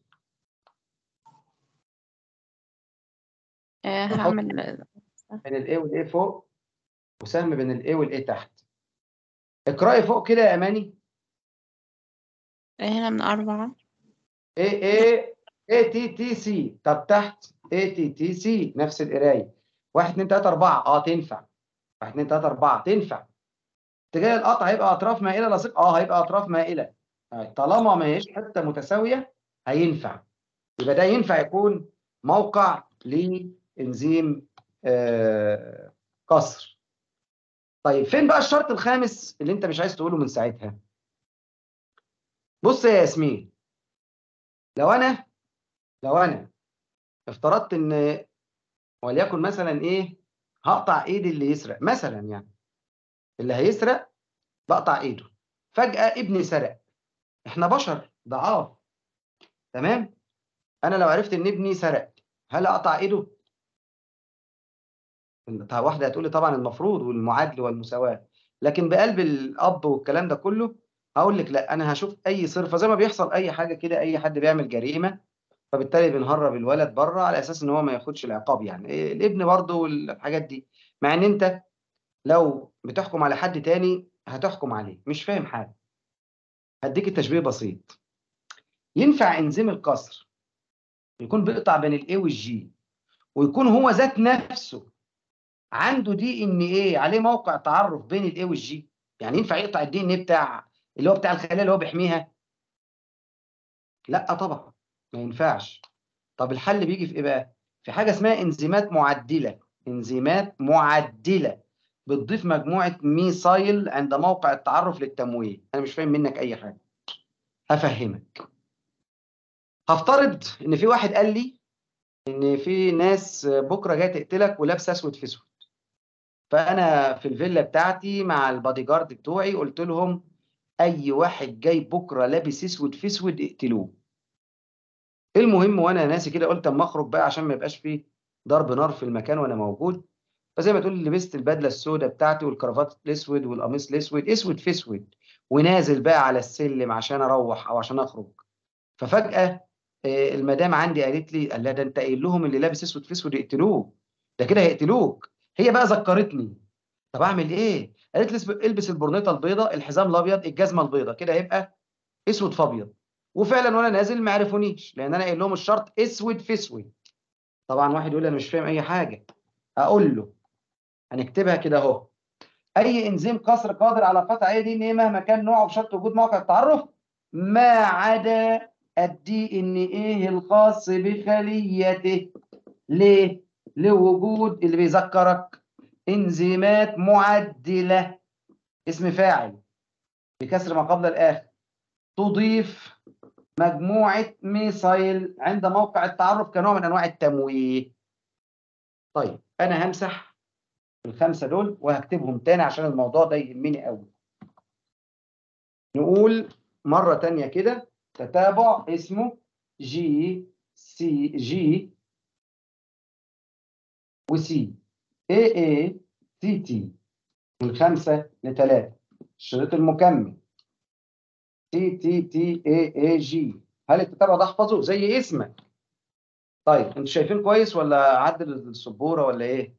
آه، نحط- هعمل بين الاي والاي فوق وسهم بين الاي والاي تحت اقرأي فوق كده يا اماني هنا من أربعة اي اي اي تي تي سي طب تحت اي تي تي سي نفس القرايه 1 2 3 4 اه تنفع 1 2 3 4 تنفع اتجاه القطع هيبقى اطراف مائله لاصقه اه هيبقى اطراف مائله طيب طالما ما هيش حته متساويه هينفع يبقى ده ينفع يكون موقع لانزيم آه كسر طيب فين بقى الشرط الخامس اللي انت مش عايز تقوله من ساعتها بص يا ياسمين لو انا لو انا افترضت ان وليكن مثلا ايه هقطع ايد اللي يسرق مثلا يعني اللي هيسرق بقطع ايده فجأة ابني سرق احنا بشر ضعاف تمام انا لو عرفت ان ابني سرق هل اقطع ايده طب واحده هتقول لي طبعا المفروض والمعادل والمساواه لكن بقلب الاب والكلام ده كله هقول لك لا انا هشوف اي صرفه زي ما بيحصل اي حاجه كده اي حد بيعمل جريمه فبالتالي بنهرب الولد بره على اساس ان هو ما ياخدش العقاب يعني إيه، الابن برضه والحاجات دي مع ان انت لو بتحكم على حد تاني هتحكم عليه مش فاهم حاجه هديك التشبيه بسيط ينفع انزيم الكسر يكون بيقطع بين الاي والجي ويكون هو ذات نفسه عنده دي ان ايه عليه موقع تعرف بين الاي والجي يعني ينفع يقطع الدي ان ايه بتاع اللي هو بتاع الخلايا اللي هو بيحميها لا طبعا ما ينفعش طب الحل بيجي في ايه بقى في حاجه اسمها انزيمات معدله انزيمات معدله بتضيف مجموعه ميثايل عند موقع التعرف للتمويه انا مش فاهم منك اي حاجه هفهمك هفترض ان في واحد قال لي ان في ناس بكره جايه تقتلك ولابسه اسود في اسود فانا في الفيلا بتاعتي مع البادي جارد بتوعي قلت لهم اي واحد جاي بكره لابس اسود في اسود اقتلوه المهم وانا ناسي كده قلت اما اخرج بقى عشان ما يبقاش فيه ضرب نار في المكان وانا موجود فزي ما تقول لبست البدله السوداء بتاعتي والكرافات الاسود والقميص الاسود اسود في اسود ونازل بقى على السلم عشان اروح او عشان اخرج ففجاه آه، المدام عندي قالت لي قال لها ده انت قايل لهم اللي لابس اسود في اسود يقتلوه ده كده هيقتلوك هي بقى ذكرتني طب اعمل ايه قالت لي اسب- البس البرنيطه البيضاء الحزام الابيض الجزمه البيضاء كده هيبقى اسود في ابيض وفعلا وانا نازل ما عرفونيش لان انا قايل لهم الشرط اسود في اسود طبعا واحد يقول لي انا مش فاهم اي حاجه اقول له هنكتبها كده اهو اي انزيم كسر قادر على قطع اي دي ان ايه مهما كان نوعه بشرط وجود موقع التعرف ما عدا الدي ان ايه الخاص بخليته ليه لوجود اللي بيذكرك انزيمات معدله اسم فاعل بكسر ما قبل الاخر تضيف مجموعه ميثايل عند موقع التعرف كنوع من انواع التمويه طيب انا همسح الخمسه دول وهكتبهم تاني عشان الموضوع ده يهمني قوي نقول مره تانية كده تتابع اسمه جي سي جي وسي اي اي تي تي من خمسة لثلاثة الشريط المكمل تي تي تي اي اي جي هل التتابع ده احفظه زي اسمك طيب انتوا شايفين كويس ولا اعدل السبورة ولا ايه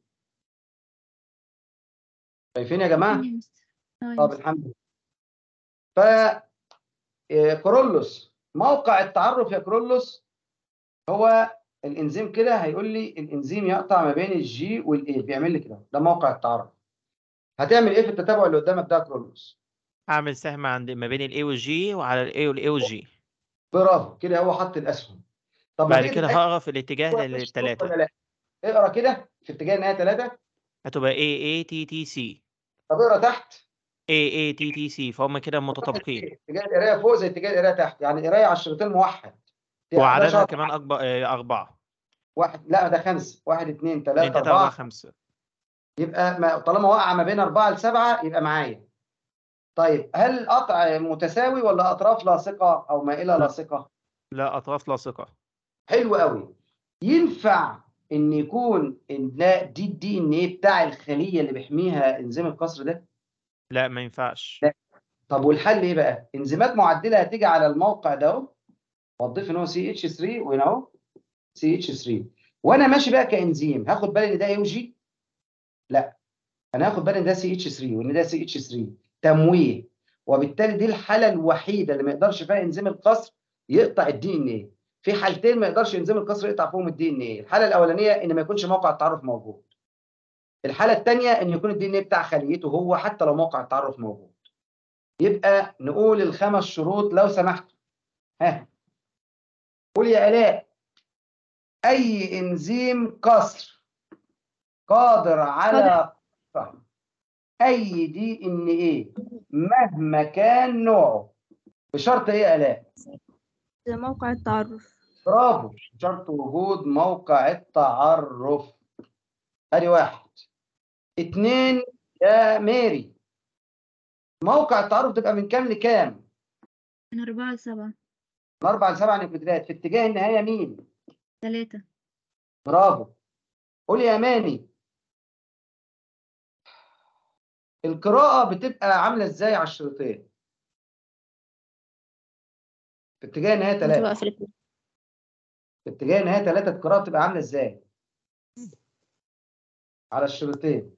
شايفين يا جماعة تمام يا مستر تمام يا طب مستر. الحمد لله ف آه، كورولوس موقع التعرف يا كورولوس هو الانزيم كده هيقول لي الانزيم يقطع ما بين الجي والاي بيعمل لي كده ده موقع التعرف هتعمل ايه في التتابع اللي قدامك ده يا كورولوس اعمل سهم عند ما بين الاي والجي وعلى الاي والاي والجي برافو كده هو حط الاسهم طب ما بعد تيجي كده تتأكد هقرا في الاتجاه هو مش صوت للثلاثة ولا لا اقرا كده في اتجاه النهايه ثلاثه هتبقى اي اي تي تي سي طب اقرا تحت اي اي تي تي سي فهم كده متطابقين اتجاه القرايه فوق زي اتجاه القرايه تحت يعني قرايه على الشريطين موحد في وعددها 11 كمان أكبر آه، أربعة واحد لا ده خمسه واحد اثنين اتنين ثلاثه تلاتة أربعة اربعه خمسة يبقى ما طالما وقع ما بين أربعة لسبعة يبقى معايا. طيب هل القطع متساوي ولا أطراف لاصقة أو مائلة لاصقة؟ لا أطراف لاصقة حلو قوي. ينفع إن يكون إن ده دي الدي إن إيه بتاع الخلية اللي بيحميها إنزيم الكسر ده؟ لا ما ينفعش لا. طب والحل إيه بقى؟ إنزيمات معدلة هتيجي على الموقع ده أهو وأضيف إن هو سي اتش 3 وهنا أهو سي اتش 3 وأنا ماشي بقى كإنزيم هاخد بالي إن ده يو جي؟ لا انا هاخد بالي ان ده سي اتش 3 وان ده سي اتش 3 تمويه وبالتالي دي الحاله الوحيده اللي ما يقدرش فيها انزيم القصر يقطع الدي ان ايه في حالتين ما يقدرش انزيم القصر يقطع فيهم الدي ان ايه الحاله الاولانيه ان ما يكونش موقع التعرف موجود الحاله الثانيه ان يكون الدي ان ايه بتاع خليته هو حتى لو موقع التعرف موجود يبقى نقول الخمس شروط لو سمحت ها قول يا الاء اي انزيم كسر قادر على فهم اي دي ان ايه مهما كان نوعه بشرط ايه يا الاء موقع التعرف برافو شرط وجود موقع التعرف ادي واحد اتنين يا ماري موقع التعرف تبقى من كام لكام؟ من أربعة لسبعة من أربعة لسبعة نيوكليدات في اتجاه النهاية مين؟ تلاتة برافو قول يا ماني القراءة بتبقى عاملة ازاي على الشريطين؟ في اتجاه النهاية بتبقى ثلاثة في الاتنين. في اتجاه النهاية ثلاثة القراءة بتبقى عاملة ازاي؟ على الشريطين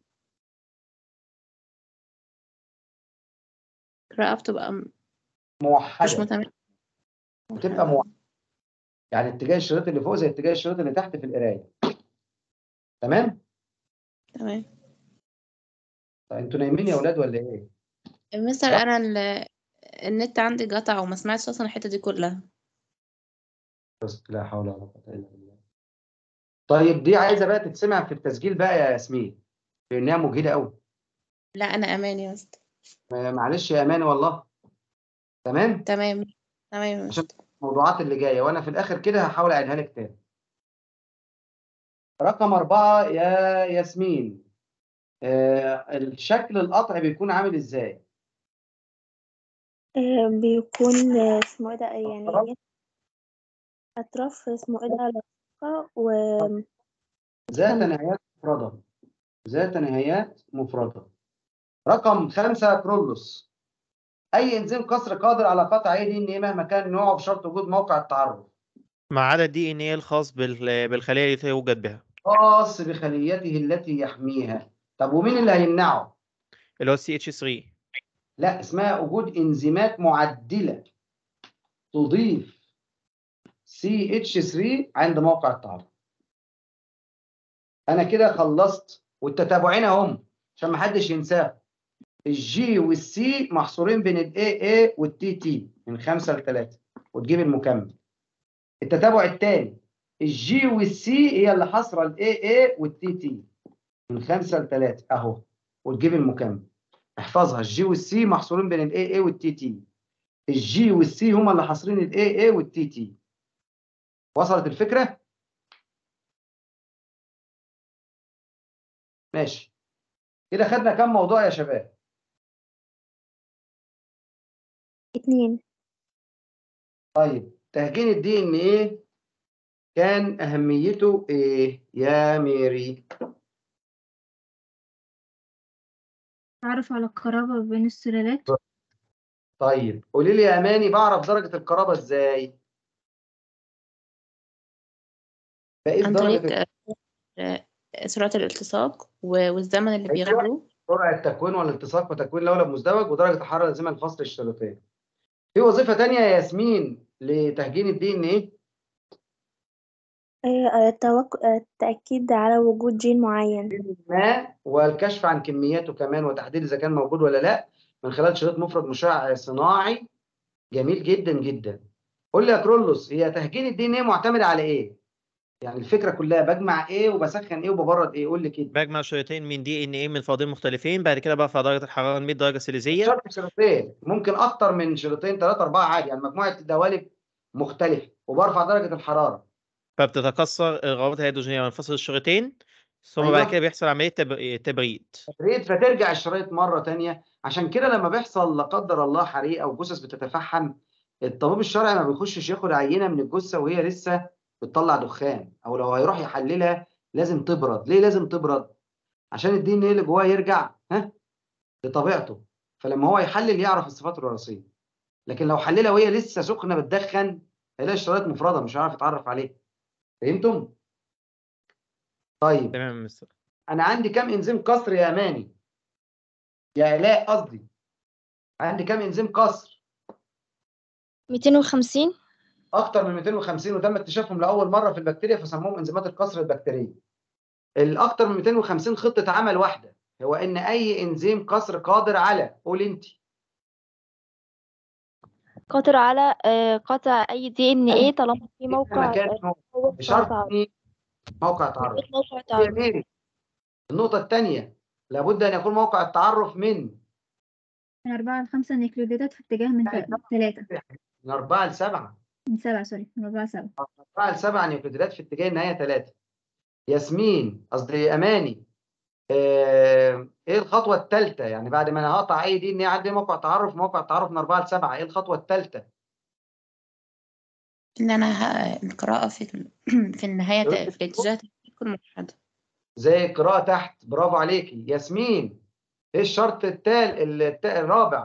القراءة بتبقى م- مش موحدة متماسكة بتبقى موحدة يعني اتجاه الشريط اللي فوق زي اتجاه الشريط اللي تحت في القراية تمام؟ تمام طيب انتوا نايمين يا اولاد ولا ايه؟ مستر أنا ال- النت عندي قطع وما سمعتش أصلا الحتة دي كلها بس لا حول ولا قوة الا بالله طيب دي عايزة بقى تتسمع في التسجيل بقى يا ياسمين لانها مجهدة قوي لا أنا أمان يا مستر معلش يا اماني والله تمام؟ تمام تمام يا عشان مستر الموضوعات اللي جايه وانا في الاخر كده هحاول اعيدها لك تاني رقم أربعة يا ياسمين آه الشكل القطع بيكون عامل ازاي آه، بيكون آه، اسمه ايه ده أطراف؟ يعني أطراف اسمه ايه ده لاصقة و ذات نهايات مفردة ذات نهايات مفردة رقم خمسة برولوس أي إنزيم كسر قادر على قطع أي دي إن إيه مهما كان نوعه بشرط وجود موقع التعرف ما عدا الدي ان ايه الخاص بال- بالخلية التي يوجد بها خاص بخليته التي يحميها طب ومين اللي هيمنعه؟ اللي هو السي اتش 3 لا اسمها وجود انزيمات معدله تضيف CH3 عند موقع التعرف انا كده خلصت والتتابعين اهم عشان ما حدش ينساهم الجي والسي محصورين بين الاي اي والتي تي من خمسة لثلاثة وتجيب المكمل التتابع الثاني الجي والسي هي اللي حاصره الاي اي والتي تي من خمسة لثلاثة اهو وتجيب المكمل احفظها الجي والسي محصورين بين الاي اي والتي تي الجي والسي هما اللي حاصرين الاي اي والتي تي وصلت الفكره ماشي كده خدنا كام موضوع يا شباب اتنين طيب تهجين الدي ان ايه كان اهميته ايه يا ميري تعرف على القرابة بين السلالات طيب قولي لي يا اماني بعرف درجه القرابه ازاي بقيس عن درجه طريق آه، آه، سرعة الالتصاق و- والزمن اللي أيوة. بياخده سرعه تكوين والالتصاق وتكوين لولب مزدوج ودرجه الحراره اللازمه لفصل الشريطين في وظيفه تانية يا ياسمين لتهجين الدي ان ايه آه، آه، التوك- آه، التأكيد على وجود جين معين ما والكشف عن كمياته كمان وتحديد اذا كان موجود ولا لا من خلال شريط مفرد مشع صناعي جميل جدا جدا قول لي يا كرولوس هي تهجين الدي ان ايه معتمد على ايه يعني الفكره كلها بجمع ايه وبسخن ايه وببرد ايه قول لي كده بجمع شريطين من دي ان ايه من فاضين مختلفين بعد كده برفع درجة الحرارة ل 100 درجة سيليزية شرط شريطين ممكن اكتر من شريطين ثلاثه اربعه عادي يعني مجموعه دوالب مختلفه وبرفع درجه الحراره فبتتكسر الروابط الهيدروجينية وينفصل الشريطين ثم أيوة. بعد كده بيحصل عملية تب- تبريد تبريد فترجع الشرايط مره تانية عشان كده لما بيحصل لا قدر الله حريق او جثث بتتفحم الطبيب الشرعي ما بيخشش ياخد عينه من الجثه وهي لسه بتطلع دخان او لو هيروح يحللها لازم تبرد ليه لازم تبرد عشان الدي ان ايه اللي جواه يرجع ها لطبيعته فلما هو يحلل يعرف الصفات الوراثيه لكن لو حللها وهي لسه سخنه بتدخن هيلاقي الشرايط مفرده مش هيعرف يتعرف عليها فهمتم طيب تمام يا مستر انا عندي كام انزيم كسر يا اماني يا الاء قصدي عندي كام انزيم كسر 250 اكتر من 250 وتم اكتشافهم لاول مره في البكتيريا فسموهم انزيمات الكسر البكتيريه الاكتر من 250 خطه عمل واحده هو ان اي انزيم كسر قادر على قول انت قادر على آه، قطع أي دي إن إيه طالما في موقع مكان آه، هو بشرط قطع إيه؟ موقع تعرف وجود موقع يا تعرف ميري النقطه الثانيه لابد ان يكون موقع التعرف من من أربعة لخمسة نيوكليودات في اتجاه من ت- تلاتة من 4 ل 7 من سبعة سوري من أربعة لسبعة أربعة لسبعة نيوكليدات في اتجاه النهاية ثلاثة ياسمين قصدي اماني آه، ايه الخطوه الثالثه يعني بعد ما انا هقطع اي دي ان عندي موقع تعرف موقع التعرف من 4 ل 7 ايه الخطوه الثالثه إن أنا ه- القراءة في ال- في النهاية قلت ت- في الاتجاه تكون موحدة زي القراءه تحت برافو عليكي ياسمين ايه الشرط التال الت- الرابع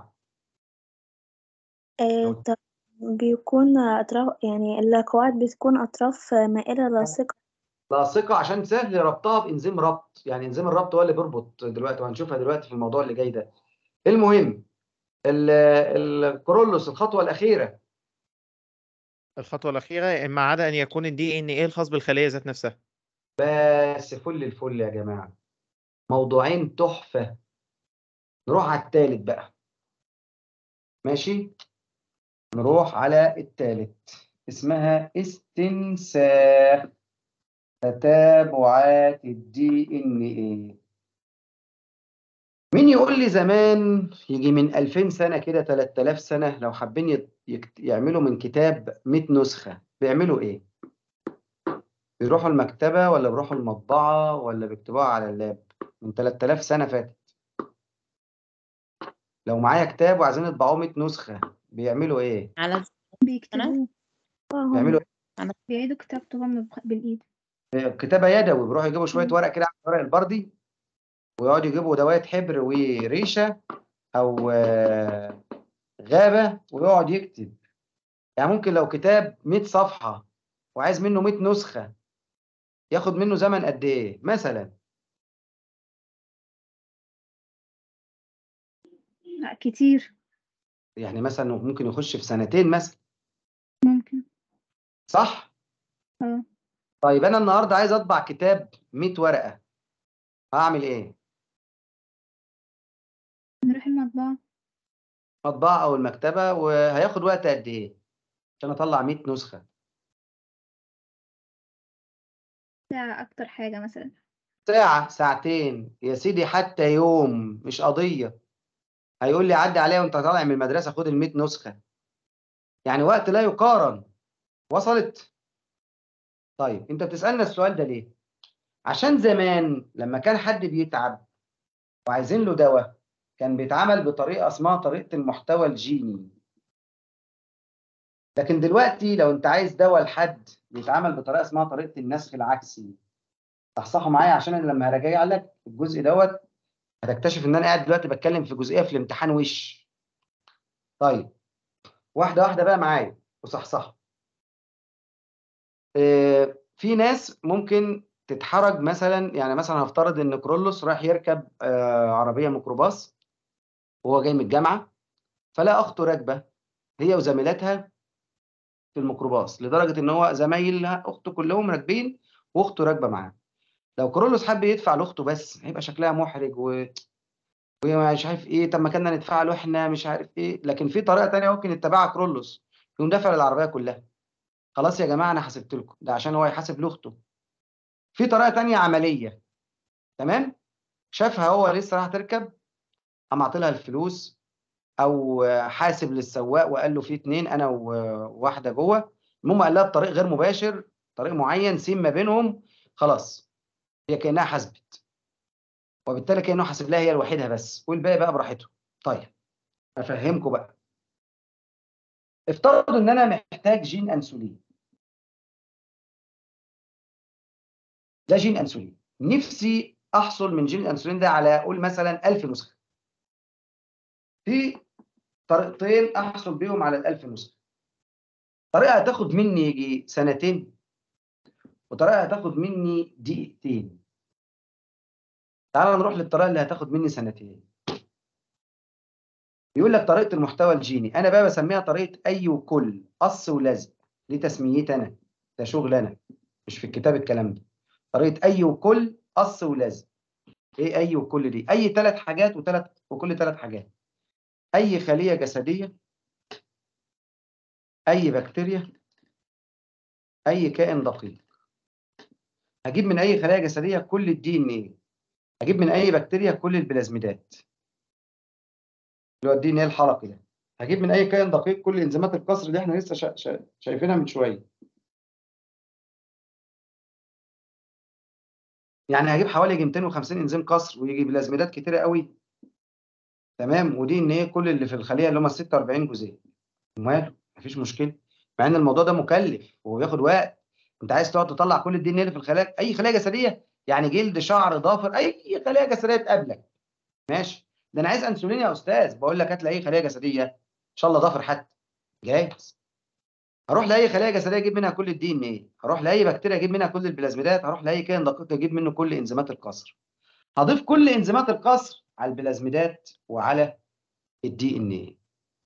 آه، طب بيكون أطراف يعني القواعد بتكون أطراف مائلة لاصقة لاصقه عشان سهل ربطها بانزيم ربط يعني انزيم الربط هو اللي بيربط دلوقتي وهنشوفها دلوقتي في الموضوع اللي جاي ده المهم ال- الكرولوس الخطوه الاخيره الخطوة الأخيرة ما عدا أن يكون الدي إن إيه الخاص بالخلية ذات نفسها بس فل الفل يا جماعه موضوعين تحفه نروح على الثالث بقى ماشي نروح على الثالث اسمها استنساخ تتابعات الدي ان ايه مين يقول لي زمان يجي من 2000 سنة كده 3000 سنة لو حابين يت- يكت- يعملوا من كتاب 100 نسخة بيعملوا ايه؟ بيروحوا المكتبة ولا بيروحوا المطبعة ولا بيكتبوها على اللاب من 3000 سنة فاتت لو معايا كتاب وعايزين يطبعوه 100 نسخة بيعملوا ايه؟ على بيكتبوه اه هم بيعملوا بيعيدوا كتابتهم بخ- بالإيد إيه؟ كتابة يدوي بيروحوا يجيبوا شوية مم. ورق كده على ورق البردي ويقعدوا يجيبوا دواية حبر وريشة أو آه، غابة ويقعد يكتب يعني ممكن لو كتاب 100 صفحة وعايز منه 100 نسخة ياخد منه زمن قد إيه؟ مثلا لا كتير يعني مثلا ممكن يخش في سنتين مثلا ممكن صح؟ اه طيب أنا النهاردة عايز أطبع كتاب 100 ورقة هعمل إيه؟ نروح المطبعة مطبعة أو المكتبة وهياخد وقت قد إيه؟ عشان أطلع 100 نسخة ساعة أكتر حاجة مثلا ساعة ساعتين يا سيدي حتى يوم مش قضية هيقول لي عدي عليا وانت طالع من المدرسة خد ال 100 نسخة يعني وقت لا يقارن وصلت طيب انت بتسألنا السؤال ده ليه عشان زمان لما كان حد بيتعب وعايزين له دواء كان بيتعمل بطريقة اسمها طريقة المحتوى الجيني لكن دلوقتي لو انت عايز دواء لحد بيتعمل بطريقة اسمها طريقة النسخ العكسي صحصحوا معايا عشان أنا لما هراجع لك الجزء دوت هتكتشف ان انا قاعد دلوقتي بتكلم في جزئيه في الامتحان وش طيب واحده واحده بقى معايا وصحصح آه، في ناس ممكن تتحرج مثلا يعني مثلا هفترض ان كرولوس رايح يركب آه، عربيه ميكروباص وهو جاي من الجامعه فلا اخته راكبه هي وزميلاتها في الميكروباص لدرجه ان هو زمايلها اخته كلهم راكبين واخته راكبه معاه لو كرولوس حب يدفع لاخته بس هيبقى شكلها محرج و... ومش عارف ايه طب ما كنا ندفع له احنا مش عارف ايه لكن في طريقه تانية ممكن يتبعها كرولوس يقوم دافع للعربيه كلها خلاص يا جماعه انا حاسبت لكم ده عشان هو يحاسب لاخته في طريقه تانية عمليه تمام شافها هو لسه راح تركب قام عاطلها الفلوس او حاسب للسواق وقال له في اتنين انا وواحده جوه المهم قال لها بطريق غير مباشر طريق معين سيم ما بينهم خلاص هي كانها حاسبت وبالتالي كانه حاسب لها هي لوحدها بس والباقي بقى براحته طيب افهمكم بقى افترضوا ان انا محتاج جين انسولين ده جين انسولين نفسي احصل من جين الانسولين ده على اقول مثلا 1000 نسخه في طريقتين احصل بيهم على ال 1000 نسخه طريقه هتاخد مني يجي سنتين وطريقه هتاخد مني دقيقتين تعال نروح للطريقه اللي هتاخد مني سنتين يقول لك طريقه المحتوى الجيني انا بقى بسميها طريقه اي وكل قص ولزق دي تسميتي انا ده شغل انا مش في الكتاب الكلام ده طريقه اي وكل قص ولزق ايه اي وكل دي اي ثلاث حاجات وثلاث وكل ثلاث حاجات اي خليه جسديه اي بكتيريا اي كائن دقيق هجيب من اي خلايا جسديه كل الدي ان ايه هجيب من اي بكتيريا كل البلازميدات اللي هو الدي ان ايه الحلقي ده هجيب من اي كائن دقيق كل انزيمات الكسر اللي احنا لسه شا... شا... شايفينها من شويه يعني هجيب حوالي يجي 250 انزيم قصر ويجي بلازميدات كتيره قوي تمام ودي ان ايه كل اللي في الخليه اللي هم 46 جزيء وماله مفيش مشكله مع ان الموضوع ده مكلف وبياخد وقت انت عايز تقعد تطلع كل الدي ان اللي في الخلايا اي خلايا جسديه يعني جلد شعر ضافر اي خلايا جسديه تقابلك ماشي ده انا عايز انسولين يا استاذ بقول لك هات لي اي خليه جسديه ان شاء الله ضافر حتى جاهز هروح لاي خلايا جسديه اجيب منها كل الدي ان ايه هروح لاي بكتيريا اجيب منها كل البلازميدات هروح لاي كائن دقيق اجيب منه كل انزيمات القصر هضيف كل انزيمات القصر على البلازميدات وعلى الدي ان ايه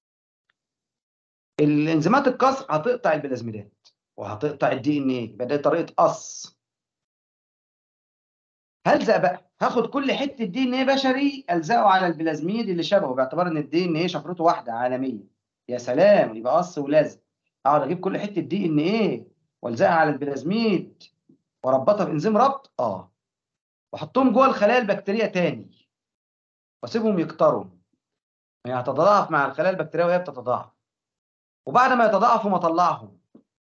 الانزيمات القصر هتقطع البلازميدات وهتقطع الدي ان ايه يبقى ده طريقه قص هلزق بقى هاخد كل حته دي ان ايه بشري الزقه على البلازميد اللي شبهه باعتبار ان الدي ان ايه شفرته واحده عالميه يا سلام يبقى قص ولزق اقعد اجيب كل حته دي ان ايه والزقها على البلازميد واربطها بانزيم ربط اه واحطهم جوه الخلايا البكتيريه تاني واسيبهم يكتروا يعني هتتضاعف مع الخلايا البكتيريه وهي بتتضاعف وبعد ما يتضاعفوا اطلعهم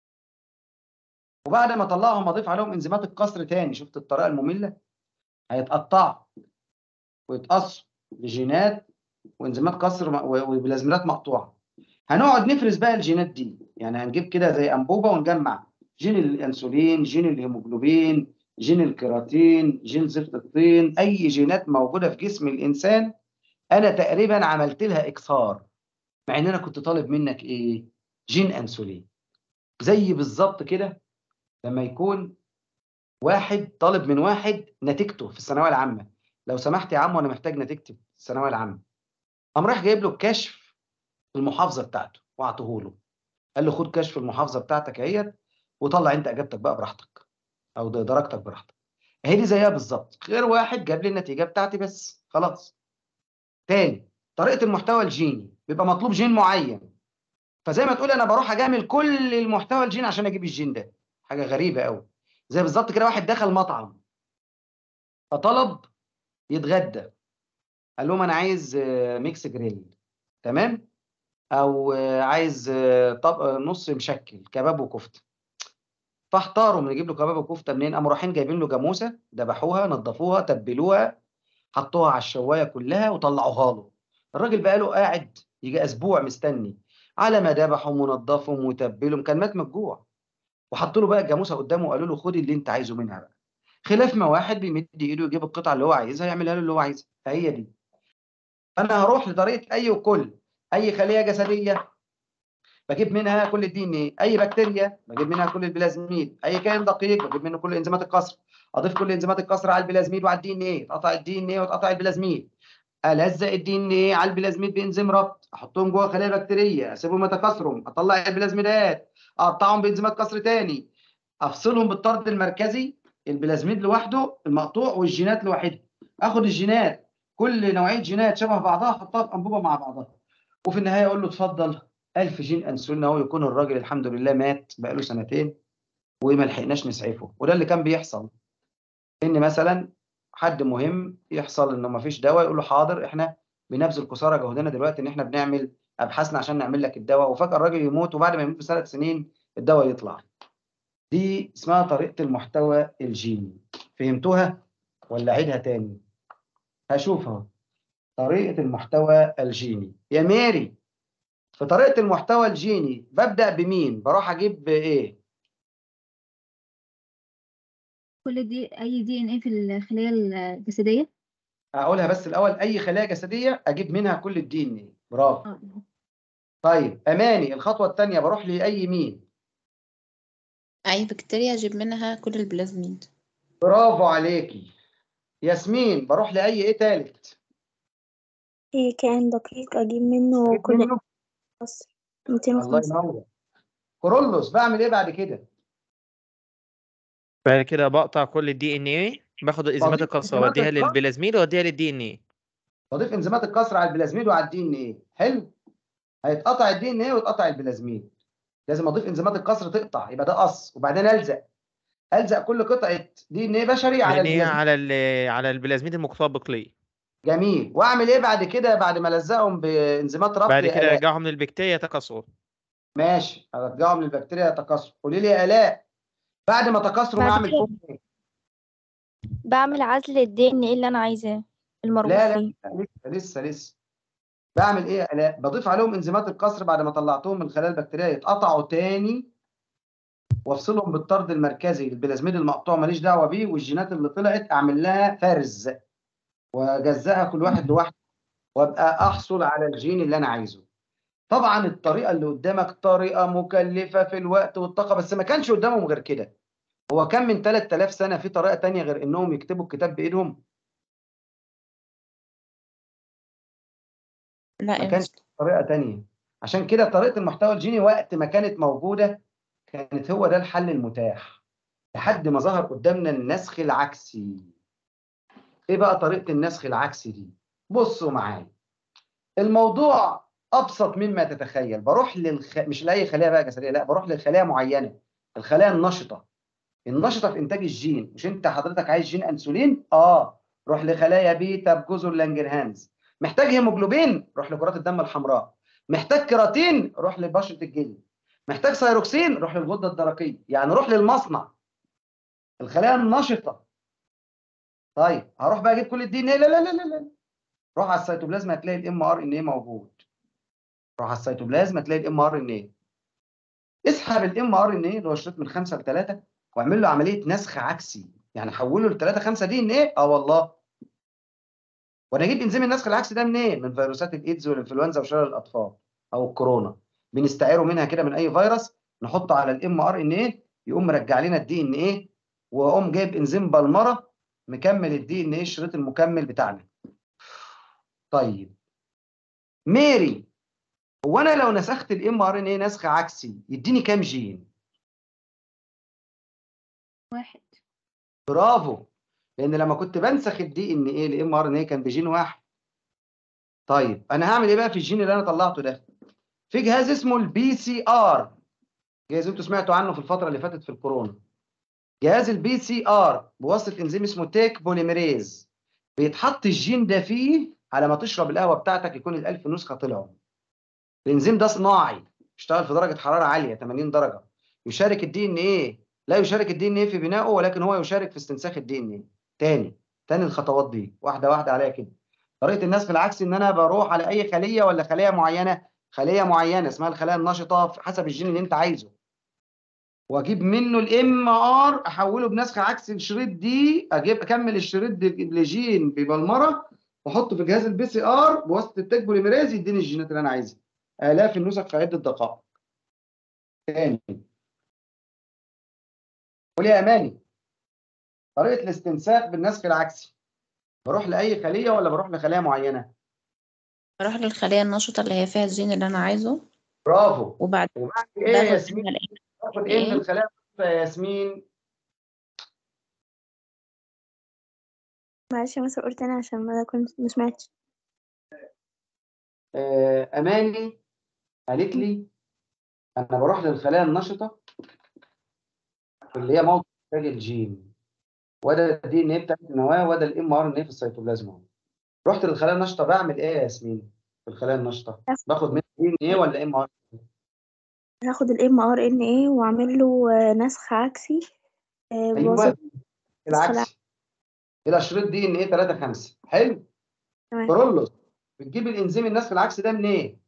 وبعد ما اطلعهم اضيف عليهم انزيمات القصر تاني شفت الطريقه الممله هيتقطعوا ويتقصوا لجينات وانزيمات قصر م- و- وبلازمينات مقطوعه هنقعد نفرز بقى الجينات دي يعني هنجيب كده زي انبوبه ونجمع جين الانسولين جين الهيموجلوبين جين الكيراتين جين زفت الطين اي جينات موجوده في جسم الانسان انا تقريبا عملت لها اكثار مع ان انا كنت طالب منك ايه جين انسولين زي بالظبط كده لما يكون واحد طالب من واحد نتيجته في الثانويه العامه لو سمحت يا عم وانا محتاج نتيجتي في الثانويه العامه قام رايح جايب له الكشف المحافظه بتاعته واعطيه له قال له خد كشف المحافظه بتاعتك اهيت وطلع انت اجابتك بقى براحتك او د- درجتك براحتك اهي دي زيها بالظبط غير واحد جاب لي النتيجه بتاعتي بس خلاص تاني طريقه المحتوى الجيني بيبقى مطلوب جين معين فزي ما تقول انا بروح اجامل كل المحتوى الجيني عشان اجيب الجين ده حاجه غريبه قوي زي بالظبط كده واحد دخل مطعم فطلب يتغدى قال لهم انا عايز آه، ميكس جريل تمام او آه، عايز آه، طب آه، نص مشكل كباب وكفته فاحتاروا من يجيب له كباب وكفته منين قاموا رايحين جايبين له جاموسه ذبحوها نضفوها تبلوها حطوها على الشوايه كلها وطلعوها له الراجل بقى له قاعد يجي اسبوع مستني على ما ذبحهم ونضفهم وتبلهم كان مات من الجوع وحطوا له بقى الجاموسه قدامه وقالوا له خد اللي انت عايزه منها بقى خلاف ما واحد بيمد ايده يجيب القطعه اللي هو عايزها يعملها له اللي هو عايزها فهي دي انا هروح لطريقه اي وكل اي خليه جسديه بجيب منها كل الدي ان ايه اي بكتيريا بجيب منها كل البلازميد اي كائن دقيق بجيب منه كل انزيمات القصر اضيف كل انزيمات القصر على البلازميد وعلى الدي ان ايه اتقطع الدي ان ايه واتقطع البلازميد الزق الدي ان ايه على البلازميد بانزيم ربط احطهم جوه خلايا بكتيريه اسيبهم يتكاثروا اطلع البلازميدات اقطعهم بانزيمات كسر تاني افصلهم بالطرد المركزي البلازميد لوحده المقطوع والجينات لوحدها اخد الجينات كل نوعيه جينات شبه بعضها احطها في انبوبه مع بعضها وفي النهايه اقول له اتفضل 1000 جين انسولين اهو يكون الراجل الحمد لله مات بقاله سنتين وما لحقناش نسعفه وده اللي كان بيحصل ان مثلا حد مهم يحصل انه ما فيش دواء يقول له حاضر احنا بنبذل قصارى جهدنا دلوقتي ان احنا بنعمل ابحاثنا عشان نعمل لك الدواء وفجاه الراجل يموت وبعد ما يموت بثلاث سنين الدواء يطلع دي اسمها طريقه المحتوى الجيني فهمتوها ولا اعيدها تاني هشوفها طريقه المحتوى الجيني يا ماري في طريقه المحتوى الجيني ببدا بمين بروح اجيب ايه كل دي اي دي ان ايه في الخلية الجسدية اقولها بس الاول اي خلايا جسديه اجيب منها كل الدي ان ايه برافو اه طيب اماني الخطوه الثانيه بروح لاي مين أي بكتيريا أجيب منها كل البلازميد برافو عليكي ياسمين بروح لاي ايه ثالث أي كائن دقيق أجيب منه كل منه قصر الله 250 ينور كورولوس بعمل ايه بعد كده بعد كده بقطع كل الدي ان ايه باخد الانزيمات بضيف القصه إنزيمات واديها القصر. للبلازميد واديها للدي ان ايه بضيف انزيمات الكسر على البلازميد وعلى الدي ان ايه حلو هيتقطع الدي ان ايه ويتقطع البلازميد لازم اضيف انزيمات الكسر تقطع يبقى ده قص وبعدين الزق الزق كل قطعه دي ان ايه بشري على لان هي البلازميد على ال- على البلازميد المطابق ليه جميل واعمل ايه بعد كده بعد ما الزقهم بانزيمات ربط بعد يا كده آلاء؟ ارجعهم للبكتيريا تكاثروا ماشي ارجعهم للبكتيريا يتكاثروا قولي لي يا الاء بعد ما تكاثروا بعد نعمل كده- فيهم ايه بعمل عزل الدي ان ايه اللي انا عايزاه المرغوب لا لا فيه لا، لسه لسه لسه بعمل ايه يا آلاء؟ بضيف عليهم انزيمات القصر بعد ما طلعتهم من الخلايا البكتيريه يتقطعوا تاني وافصلهم بالطرد المركزي البلازميد المقطوع ماليش دعوه بيه والجينات اللي طلعت اعمل لها فرز واجزئها كل واحد لوحده وابقى احصل على الجين اللي انا عايزه طبعا الطريقه اللي قدامك طريقه مكلفه في الوقت والطاقه بس ما كانش قدامهم غير كده هو كان من 3000 سنه في طريقه تانية غير انهم يكتبوا الكتاب بايدهم لا ما يا كانش مستر طريقه تانية عشان كده طريقه المحتوى الجيني وقت ما كانت موجوده كانت هو ده الحل المتاح لحد ما ظهر قدامنا النسخ العكسي ايه بقى طريقه النسخ العكسي دي بصوا معايا الموضوع ابسط مما تتخيل بروح للخ... مش لاي خليه بقى جسديه لا بروح لخلايا معينه الخلايا النشطه النشطه في انتاج الجين مش انت حضرتك عايز جين انسولين اه روح لخلايا بيتا بجزر لانجرهانز محتاج هيموجلوبين روح لكرات الدم الحمراء محتاج كيراتين روح لبشره الجلد محتاج سيروكسين روح للغده الدرقيه يعني روح للمصنع الخلايا النشطه طيب هروح بقى اجيب كل الدي ان ايه لا لا لا لا لا روح على السيتوبلازم هتلاقي الام ار ان ايه موجود روح على السيتوبلازم هتلاقي الام ار ان ايه اسحب الام ار ان ايه اللي هو شريط من 5 ل 3 واعمل له عمليه نسخ عكسي يعني حوله ل 3 5 دي ان ايه اه والله وانا اجيب انزيم النسخ العكسي ده منين من فيروسات الايدز والانفلونزا وشلل الاطفال او الكورونا بنستعيره منها كده من اي فيروس نحطه على الام ار ان ايه يقوم مرجع لنا الدي ان ايه واقوم جايب انزيم بالمره مكمل الدي ان ايه الشريط المكمل بتاعنا طيب ميري هو انا لو نسخت الام ار ان ايه نسخ عكسي يديني كام جين واحد برافو لان لما كنت بنسخ الدي ان ايه الام ار ان ايه كان بجين واحد طيب انا هعمل ايه بقى في الجين اللي انا طلعته ده في جهاز اسمه البي سي ار جهاز انتوا سمعتوا عنه في الفتره اللي فاتت في الكورونا جهاز البي سي ار بواسطه انزيم اسمه تيك بوليميريز بيتحط الجين ده فيه على ما تشرب القهوه بتاعتك يكون ال1000 نسخه طلعوا الانزيم ده صناعي بيشتغل في درجه حراره عاليه 80 درجه يشارك الدي ان ايه لا يشارك الدي ان ايه في بنائه ولكن هو يشارك في استنساخ الدي ان ايه تاني تاني الخطوات دي واحده واحده عليها كده طريقه النسخ العكسي ان انا بروح على اي خليه ولا خليه معينه خليه معينه اسمها الخلايا النشطه في حسب الجين اللي انت عايزه واجيب منه الام ار احوله بنسخ عكسي الشريط دي اجيب اكمل الشريط دي لجين ببلمره واحطه في جهاز البي سي ار بواسطه التاج بوليميريز يديني الجينات اللي انا عايزها الاف النسخ في عده دقائق تاني قول يا اماني طريقه الاستنساخ بالنسخ العكسي بروح لاي خليه ولا بروح لخليه معينه بروح للخلية النشطة اللي هي فيها الجين اللي أنا عايزه برافو وبعد وبعد ايه يا باخد ياسمين منها الإيه باخد ايه من إيه؟ الخلايا النشطة يا ياسمين معلش يا مستر قلت تاني عشان ما كنت ما سمعتش آه اماني قالت لي انا بروح للخلايا النشطه اللي هي موقع انتاج الجين وده الدي ان ايه بتاعت النواه وده الام ار ان ايه في السيتوبلازم اهو رحت للخلايا النشطه بعمل ايه يا ياسمين في الخلايا النشطه باخد منها دي ان ايه ولا ام ار هاخد الام ار ان ايه واعمل له آه، نسخ عكسي آه، ايوه بواسطة العكس الى شريط دي ان ايه 3 5 حلو تمام كرولوس بتجيب الانزيم النسخ العكسي ده منين؟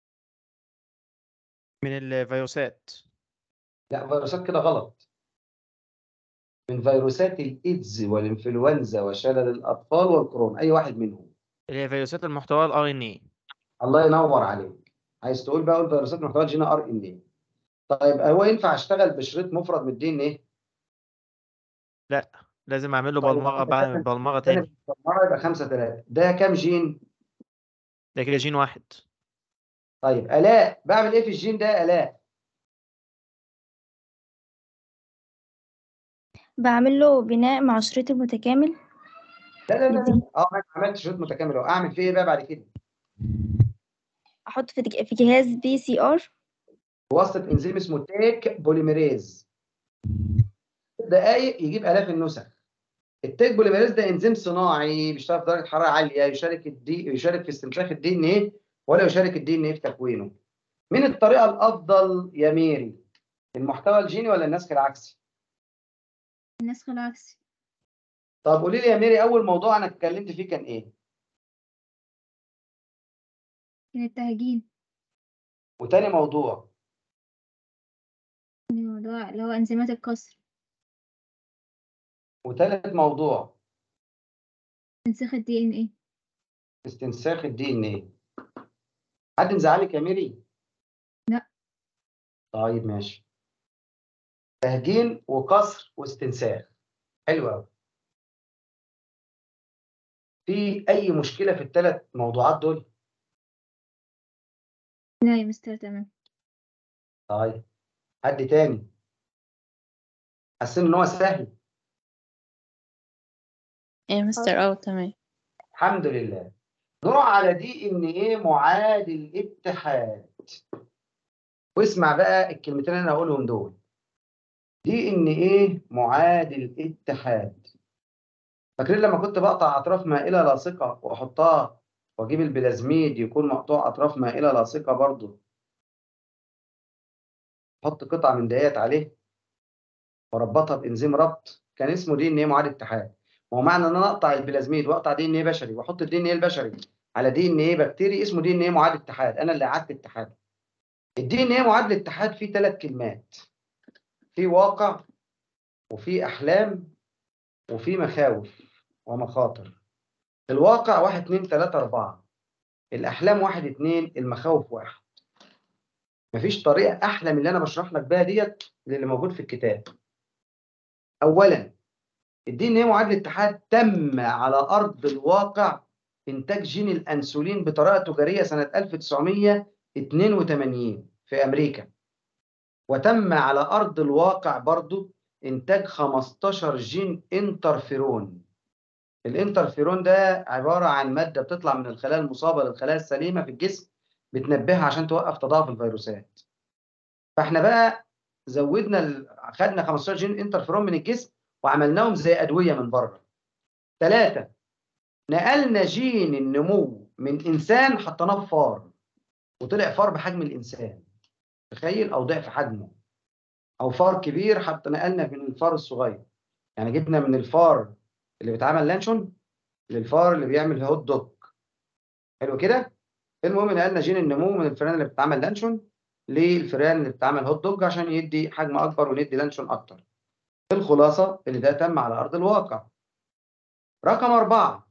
من الفيروسات لا فيروسات كده غلط من فيروسات الايدز والانفلونزا وشلل الاطفال والكورونا اي واحد منهم اللي هي فيروسات المحتوى الار ان اي الله ينور عليك عايز تقول بقى قول فيروسات محتوى الجينا ار ان ايه طيب هو ينفع اشتغل بشريط مفرد من الدي ان ايه لا لازم اعمل له طيب، بلمغه واحد بعد تاني- بلمغه تاني تاني مره يبقى 5 3 ده كام جين ده كده جين واحد طيب الاء بعمل ايه في الجين ده يا الاء بعمل له بناء مع شريط المتكامل لا لا لا لا اه انا عملت شريط متكامل اهو اعمل فيه ايه بقى بعد كده احط في دج- في جهاز بي سي ار بواسطه انزيم اسمه تيك بوليميريز دقائق يجيب الاف النسخ التيك بوليميريز ده انزيم صناعي بيشتغل في درجه حراره عاليه يشارك الدي يشارك في استنساخ الدي ان ايه ولا يشارك الدي ان ايه في تكوينه من الطريقه الافضل يا ميري المحتوى الجيني ولا النسخ العكسي النسخ العكسي طب قولي لي يا ميري اول موضوع انا اتكلمت فيه كان ايه كان التهجين وتاني موضوع الموضوع اللي هو انزيمات الكسر وتالت موضوع تنسيخ الدي ان ايه استنساخ الدي ان ايه حد مزعلك يا ميري لا. طيب ماشي تهجين وكسر واستنساخ حلو قوي في اي مشكله في الثلاث موضوعات دول لا يا مستر تمام طيب حد تاني حاسين ان هو سهل ايه مستر اه تمام الحمد لله نروح على دي ان ايه معادل اتحاد واسمع بقى الكلمتين اللي انا هقولهم دول دي ان ايه معادل اتحاد فاكرين لما كنت بقطع اطراف مائله لاصقه واحطها واجيب البلازميد يكون مقطوع اطراف مائله لاصقه برضو احط قطعه من ديت عليه واربطها بانزيم ربط كان اسمه دي ان ايه معادل اتحاد ما هو معنى ان انا اقطع البلازميد واقطع دي ان ايه بشري واحط الدي ان ايه البشري على دي ان ايه بكتيري اسمه دي ان ايه معادل اتحاد انا اللي قعدت اتحاد الدي ان ايه معادل اتحاد فيه ثلاث كلمات في واقع وفي احلام وفي مخاوف ومخاطر الواقع واحد اتنين تلاتة أربعة الأحلام واحد اتنين المخاوف واحد مفيش طريقة أحلى من اللي أنا بشرح لك بيها ديت للي موجود في الكتاب أولا الدي ان ايه معادله اتحاد تم على ارض الواقع انتاج جين الانسولين بطريقه تجاريه سنه 1982 في امريكا وتم على ارض الواقع برضو انتاج 15 جين انترفيرون الانترفيرون ده عباره عن ماده بتطلع من الخلايا المصابه للخلايا السليمه في الجسم بتنبهها عشان توقف تضاعف الفيروسات فاحنا بقى زودنا ال... خدنا 15 جين انترفيرون من الجسم وعملناهم زي ادويه من بره ثلاثه نقلنا جين النمو من انسان حطيناه في فار وطلع فار بحجم الانسان تخيل او ضعف حجمه او فار كبير حتى نقلنا من الفار الصغير يعني جبنا من الفار اللي بيتعمل لانشون للفار اللي بيعمل هوت دوج حلو كده المهم نقلنا جين النمو من الفئران اللي بتتعمل لانشون للفئران اللي بتتعمل هوت دوج عشان يدي حجم اكبر وندي لانشون اكتر الخلاصه اللي ده تم على ارض الواقع رقم أربعة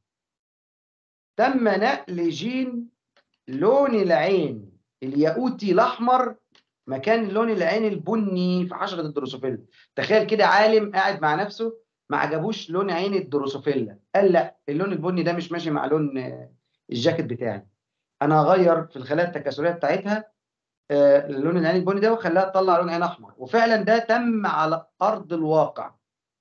تم نقل جين لون العين الياقوتي الأحمر مكان لون العين البني في حشرة الدروسوفيلا تخيل كده عالم قاعد مع نفسه ما عجبوش لون عين الدروسوفيلا قال لا اللون البني ده مش ماشي مع لون الجاكيت بتاعي انا هغير في الخلايا التكاثريه بتاعتها لون العين البني ده وخلاها تطلع لون عين احمر وفعلا ده تم على ارض الواقع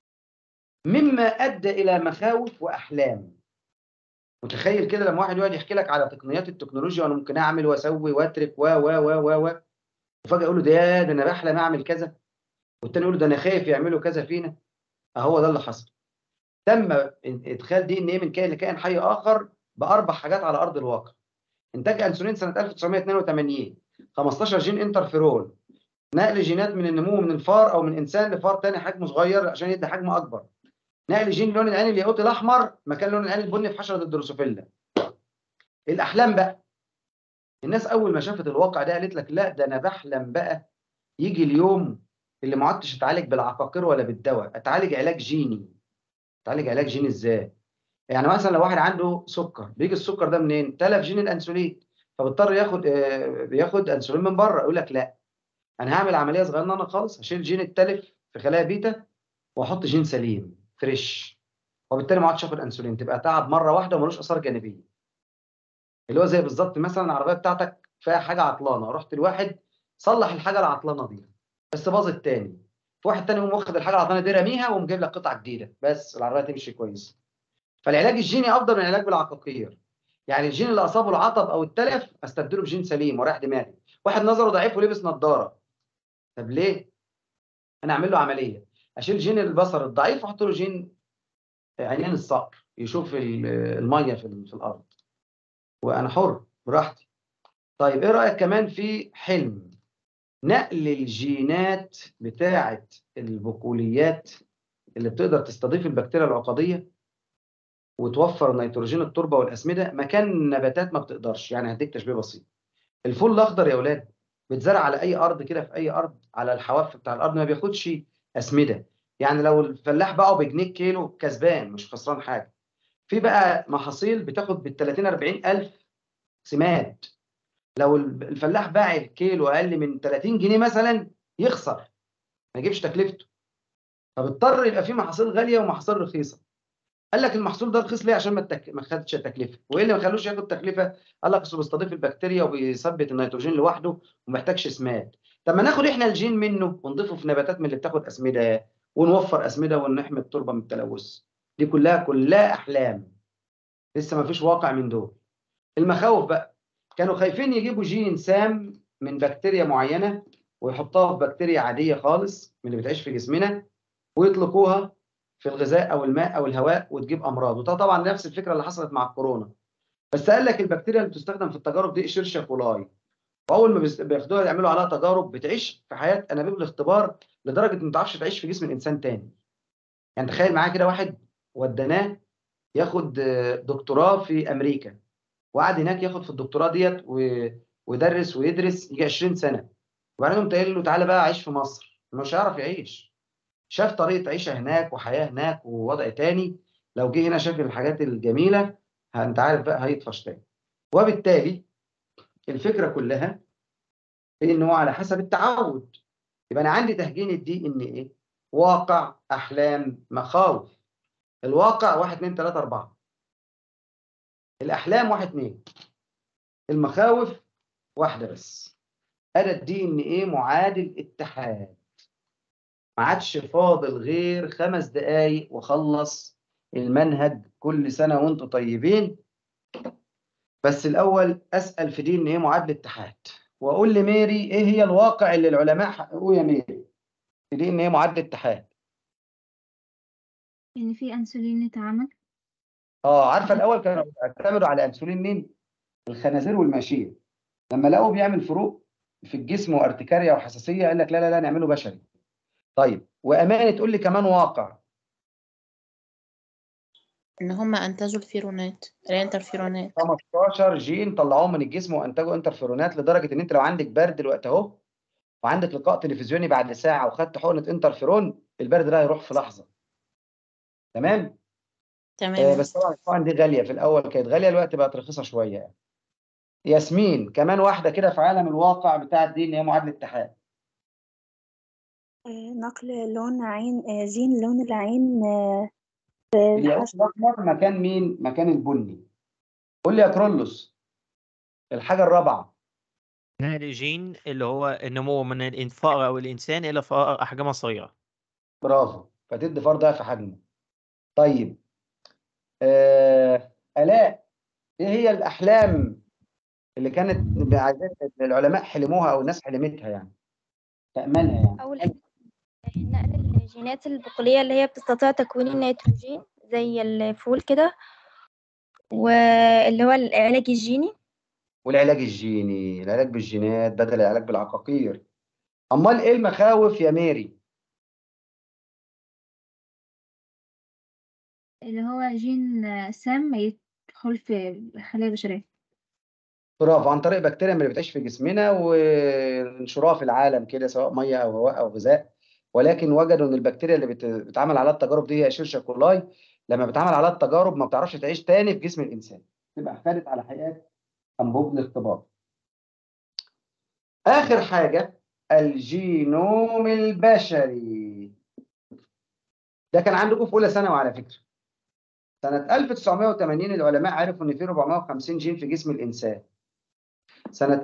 مما ادى الى مخاوف واحلام متخيل كده لما واحد يقعد يحكي لك على تقنيات التكنولوجيا وانا ممكن اعمل واسوي واترك و و و و و وفجاه يقول له ده يا ده انا بحلم اعمل كذا والتاني يقول له ده انا خايف يعملوا كذا فينا اهو ده اللي حصل تم ادخال دي ان ايه من كائن لكائن حي اخر باربع حاجات على ارض الواقع انتاج انسولين سنه 1982 15 جين انترفيرون نقل جينات من النمو من الفار او من انسان لفار تاني حجمه صغير عشان يدي حجم اكبر نقل جين لون العين الياقوتي الاحمر مكان لون العين البني في حشره الدروسوفيلا الاحلام بقى الناس اول ما شافت الواقع ده قالت لك لا ده انا بحلم بقى يجي اليوم اللي ما عدتش اتعالج بالعقاقير ولا بالدواء اتعالج علاج جيني اتعالج علاج جيني ازاي يعني مثلا لو واحد عنده سكر بيجي السكر ده منين تلف جين الانسولين فبيضطر ياخد آه بياخد انسولين من بره يقول لك لا انا هعمل عمليه صغيره خالص هشيل جين التلف في خلايا بيتا واحط جين سليم فريش وبالتالي ما عادش اخد انسولين تبقى تعب مره واحده وملوش اثار جانبيه اللي هو زي بالظبط مثلا العربيه بتاعتك فيها حاجه عطلانه رحت لواحد صلح الحاجه العطلانه دي بس باظت تاني في واحد تاني يقوم واخد الحاجه العطلانه دي راميها وقوم جايب لك قطعه جديده بس العربيه تمشي كويس فالعلاج الجيني افضل من العلاج بالعقاقير يعني الجين اللي اصابه العطب او التلف استبدله بجين سليم ورايح دماغي واحد نظره ضعيف ولبس نظاره طب ليه انا اعمل له عمليه اشيل جين البصر الضعيف واحط له جين عينين الصقر يشوف الميه في الارض وانا حر براحتي طيب ايه رايك كمان في حلم نقل الجينات بتاعه البقوليات اللي بتقدر تستضيف البكتيريا العقديه وتوفر نيتروجين التربه والاسمده مكان النباتات ما بتقدرش يعني هديك تشبيه بسيط الفول الاخضر يا اولاد بيتزرع على اي ارض كده في اي ارض على الحواف بتاع الارض ما بياخدش اسمده يعني لو الفلاح باعه بجنيه كيلو كسبان مش خسران حاجه في بقى محاصيل بتاخد بال 30 40 الف سماد لو الفلاح باع الكيلو اقل من 30 جنيه مثلا يخسر ما يجيبش تكلفته فبيضطر يبقى في محاصيل غاليه ومحاصيل رخيصه قال لك المحصول ده رخيص ليه عشان ما التك... ما خدش تكلفه وايه اللي ما خلوش ياخد تكلفه قال لك اصل بيستضيف البكتيريا وبيثبت النيتروجين لوحده ومحتاجش سماد طب ما ناخد احنا الجين منه ونضيفه في نباتات من اللي بتاخد اسمده ونوفر اسمده ونحمي التربه من التلوث دي كلها كلها احلام لسه ما فيش واقع من دول المخاوف بقى كانوا خايفين يجيبوا جين سام من بكتيريا معينه ويحطوها في بكتيريا عاديه خالص من اللي بتعيش في جسمنا ويطلقوها في الغذاء او الماء او الهواء وتجيب امراض وده طبعا نفس الفكره اللي حصلت مع الكورونا بس قال لك البكتيريا اللي بتستخدم في التجارب دي شيرشا كولاي واول ما بيس- بياخدوها يعملوا عليها تجارب بتعيش في حياه انابيب الاختبار لدرجه ان ما تعرفش تعيش في جسم الانسان تاني يعني تخيل معايا كده واحد وديناه ياخد آه، دكتوراه في امريكا وقعد هناك ياخد في الدكتوراه ديت و- ويدرس ويدرس يجي 20 سنه وبعدين قمت قايل له تعالى بقى عيش في مصر مش هيعرف يعيش شاف طريقه عيشه هناك وحياه هناك ووضع تاني لو جه هنا شاف الحاجات الجميله ه- انت عارف بقى هيطفش تاني وبالتالي الفكره كلها في ان هو على حسب التعود يبقى انا عندي تهجين الدي ان ايه واقع احلام مخاوف الواقع واحد اتنين تلاته اربعه الاحلام واحد اتنين المخاوف واحده بس انا الدي ان ايه معادل اتحاد ما عادش فاضل غير خمس دقايق وخلص المنهج كل سنه وانتم طيبين بس الاول اسال في دي ان ايه معادله اتحاد واقول لميري ايه هي الواقع اللي العلماء حققوه يا ميري في دي ان ايه معادله اتحاد إن في أنسولين اتعمل اه عارفه الاول كانوا بيعتمدوا على انسولين مين الخنازير والماشيه لما لقوا بيعمل فروق في الجسم وارتكاريا وحساسيه قال لك لا لا لا نعمله بشري طيب وامانه تقول لي كمان واقع ان هم انتجوا الفيرونات الانترفيرونات 15 جين طلعوهم من الجسم وانتجوا انترفيرونات لدرجه ان انت لو عندك برد دلوقتي اهو وعندك لقاء تلفزيوني بعد ساعه وخدت حقنه انترفيرون البرد ده هيروح في لحظه تمام آه تمام بس طبعا طبعا دي غاليه في الاول كانت غاليه الوقت بقت رخيصه شويه يعني ياسمين كمان واحده كده في عالم الواقع بتاع الدين هي معادله اتحاد آه، نقل لون عين آه، جين لون العين آه، في الياقوت الحشو الاحمر مكان مين مكان البني قول لي يا كرولوس الحاجه الرابعه نقل جين اللي هو النمو من الفأر أو الإنسان إلى فأر أحجامها صغيرة برافو فتدي فرد ضعف حجمه طيب آه آلاء ايه هي الاحلام اللي كانت عايزين العلماء حلموها او الناس حلمتها يعني تأملها يعني أول حاجة نقل الجينات البقولية اللي هي بتستطيع تكوين النيتروجين زي الفول كده واللي هو العلاج الجيني والعلاج الجيني العلاج بالجينات بدل العلاج بالعقاقير امال ايه المخاوف يا ميري اللي هو جين آه، سام يدخل في الخلايا البشرية برافو عن طريق بكتيريا من اللي بتعيش في جسمنا ونشرها في العالم كده سواء ميه او هواء او غذاء ولكن وجدوا ان البكتيريا اللي بت- بتتعمل عليها التجارب دي هي شيرشا كولاي لما بتعمل عليها التجارب ما بتعرفش تعيش تاني في جسم الانسان تبقى احتلت على حياه انبوب الاختبار اخر حاجه الجينوم البشري ده كان عندكم في اولى ثانوي على فكره سنه 1980 العلماء عرفوا ان في 450 جين في جسم الانسان سنة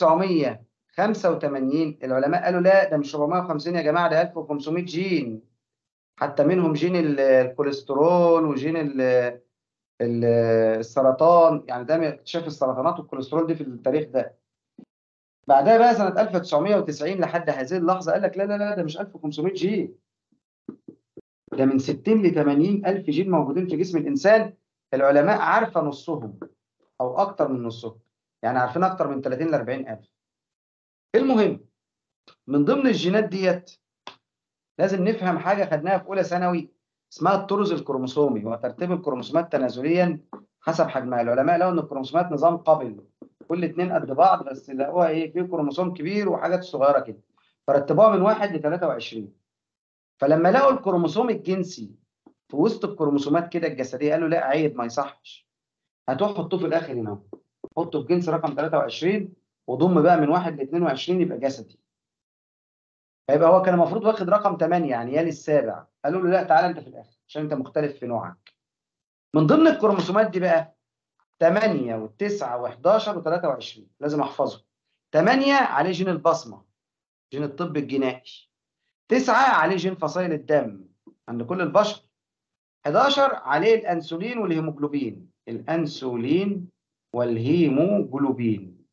1985 العلماء قالوا لا ده مش 450 يا جماعة ده 1500 جين حتى منهم جين ال- الكوليسترول وجين ال- ال- السرطان يعني ده من اكتشاف السرطانات والكوليسترول دي في التاريخ ده بعدها بقى سنة 1990 لحد هذه اللحظة قال لك لا لا لا ده مش 1500 جين ده من 60 ل 80 ألف جين موجودين في جسم الإنسان العلماء عارفة نصهم أو أكتر من نصهم يعني عارفين أكتر من 30 ل 40 ألف المهم من ضمن الجينات ديت لازم نفهم حاجة خدناها في أولى ثانوي اسمها الطرز الكروموسومي وترتيب الكروموسومات تنازليا حسب حجمها العلماء لقوا ان الكروموسومات نظام قابل كل اتنين قد بعض بس لقوها ايه في كروموسوم كبير وحاجات صغيره كده فرتبوها من واحد ل 23 فلما لقوا الكروموسوم الجنسي في وسط الكروموسومات كده الجسديه قالوا لا عيب ما يصحش هتروح حطوه في الاخر هنا حطوا الجنس رقم 23 وضم بقى من 1 ل 22 يبقى جسدي فيبقى هو كان المفروض واخد رقم 8 يعني يالي السابع قالوا له لا تعالى انت في الاخر عشان انت مختلف في نوعك من ضمن الكروموسومات دي بقى 8 و9 و11 و23 لازم احفظه 8 عليه جين البصمه جين الطب الجنائي 9 عليه جين فصائل الدم عند كل البشر 11 عليه الانسولين والهيموجلوبين الانسولين والهيموجلوبين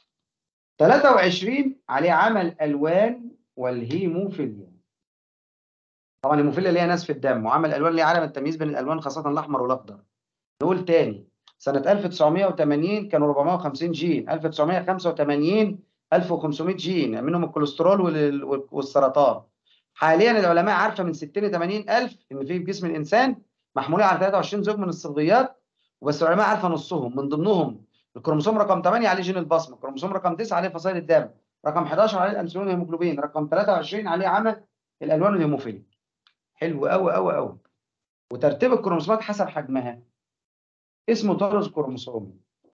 23 عليه عمل الوان والهيموفيليا طبعا الهيموفيليا ليها ناس في الدم وعمل الالوان ليه عالم التمييز بين الالوان خاصه الاحمر والاخضر نقول تاني سنه 1980 كانوا 450 جين 1985 1500 جين منهم الكوليسترول وال- والسرطان حاليا العلماء عارفه من 60 ل 80 الف ان في جسم الانسان محمولين على 23 زوج من الصبغيات وبس العلماء عارفه نصهم من ضمنهم الكروموسوم رقم 8 عليه جين البصمه الكروموسوم رقم 9 عليه فصائل الدم رقم 11 عليه الانسولين والهيموجلوبين رقم 23 عليه عمل الالوان والهيموفيليا حلو قوي قوي قوي وترتيب الكروموسومات حسب حجمها اسمه طرز كروموسومي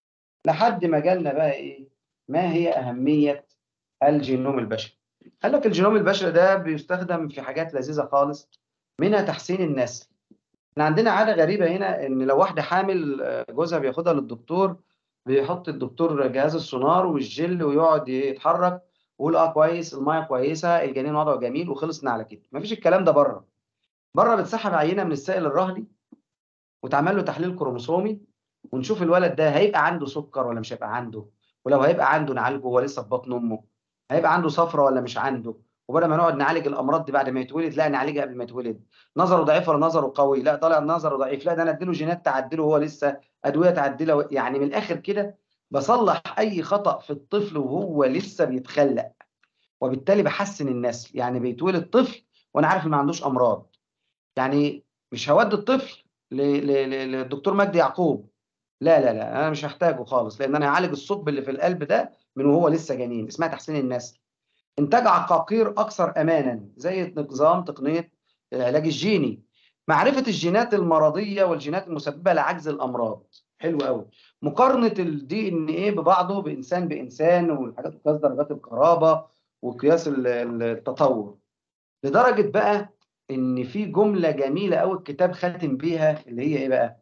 لحد ما جالنا بقى ايه ما هي اهميه الجينوم البشري قال لك الجينوم البشري ده بيستخدم في حاجات لذيذه خالص منها تحسين النسل احنا عندنا عاده غريبه هنا ان لو واحده حامل آه، جوزها بياخدها للدكتور بيحط الدكتور جهاز السونار والجل ويقعد يتحرك ويقول اه كويس الميه كويسه الجنين وضعه جميل وخلصنا على كده مفيش الكلام ده بره بره بتسحب عينه من السائل الرهلي وتعمل له تحليل كروموسومي ونشوف الولد ده هيبقى عنده سكر ولا مش هيبقى عنده ولو هيبقى عنده نعالجه هو لسه في بطن امه هيبقى عنده صفرة ولا مش عنده وبدل ما نقعد نعالج الامراض دي بعد ما يتولد لا نعالجها قبل ما يتولد نظره ضعيف ولا نظره قوي لا طالع نظره ضعيف لا ده انا اديله جينات تعدله وهو لسه ادويه تعدله يعني من الاخر كده بصلح اي خطأ في الطفل وهو لسه بيتخلق وبالتالي بحسن النسل يعني بيتولد طفل وانا عارف ان ما عندوش امراض يعني مش هودي الطفل ل- ل- ل- للدكتور مجدي يعقوب لا لا لا انا مش هحتاجه خالص لان انا هعالج الثقب اللي في القلب ده من وهو لسه جنين اسمها تحسين النسل انتاج عقاقير اكثر امانا زي نظام تقنيه العلاج الجيني معرفه الجينات المرضيه والجينات المسببه لعجز الامراض حلو قوي مقارنه الدي ان ايه ببعضه بانسان بانسان والحاجات قياس درجات القرابه وقياس ال- ال- التطور لدرجه بقى ان في جمله جميله قوي الكتاب خاتم بيها اللي هي ايه بقى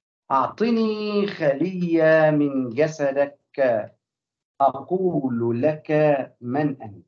اعطني خليه من جسدك اقول لك من انت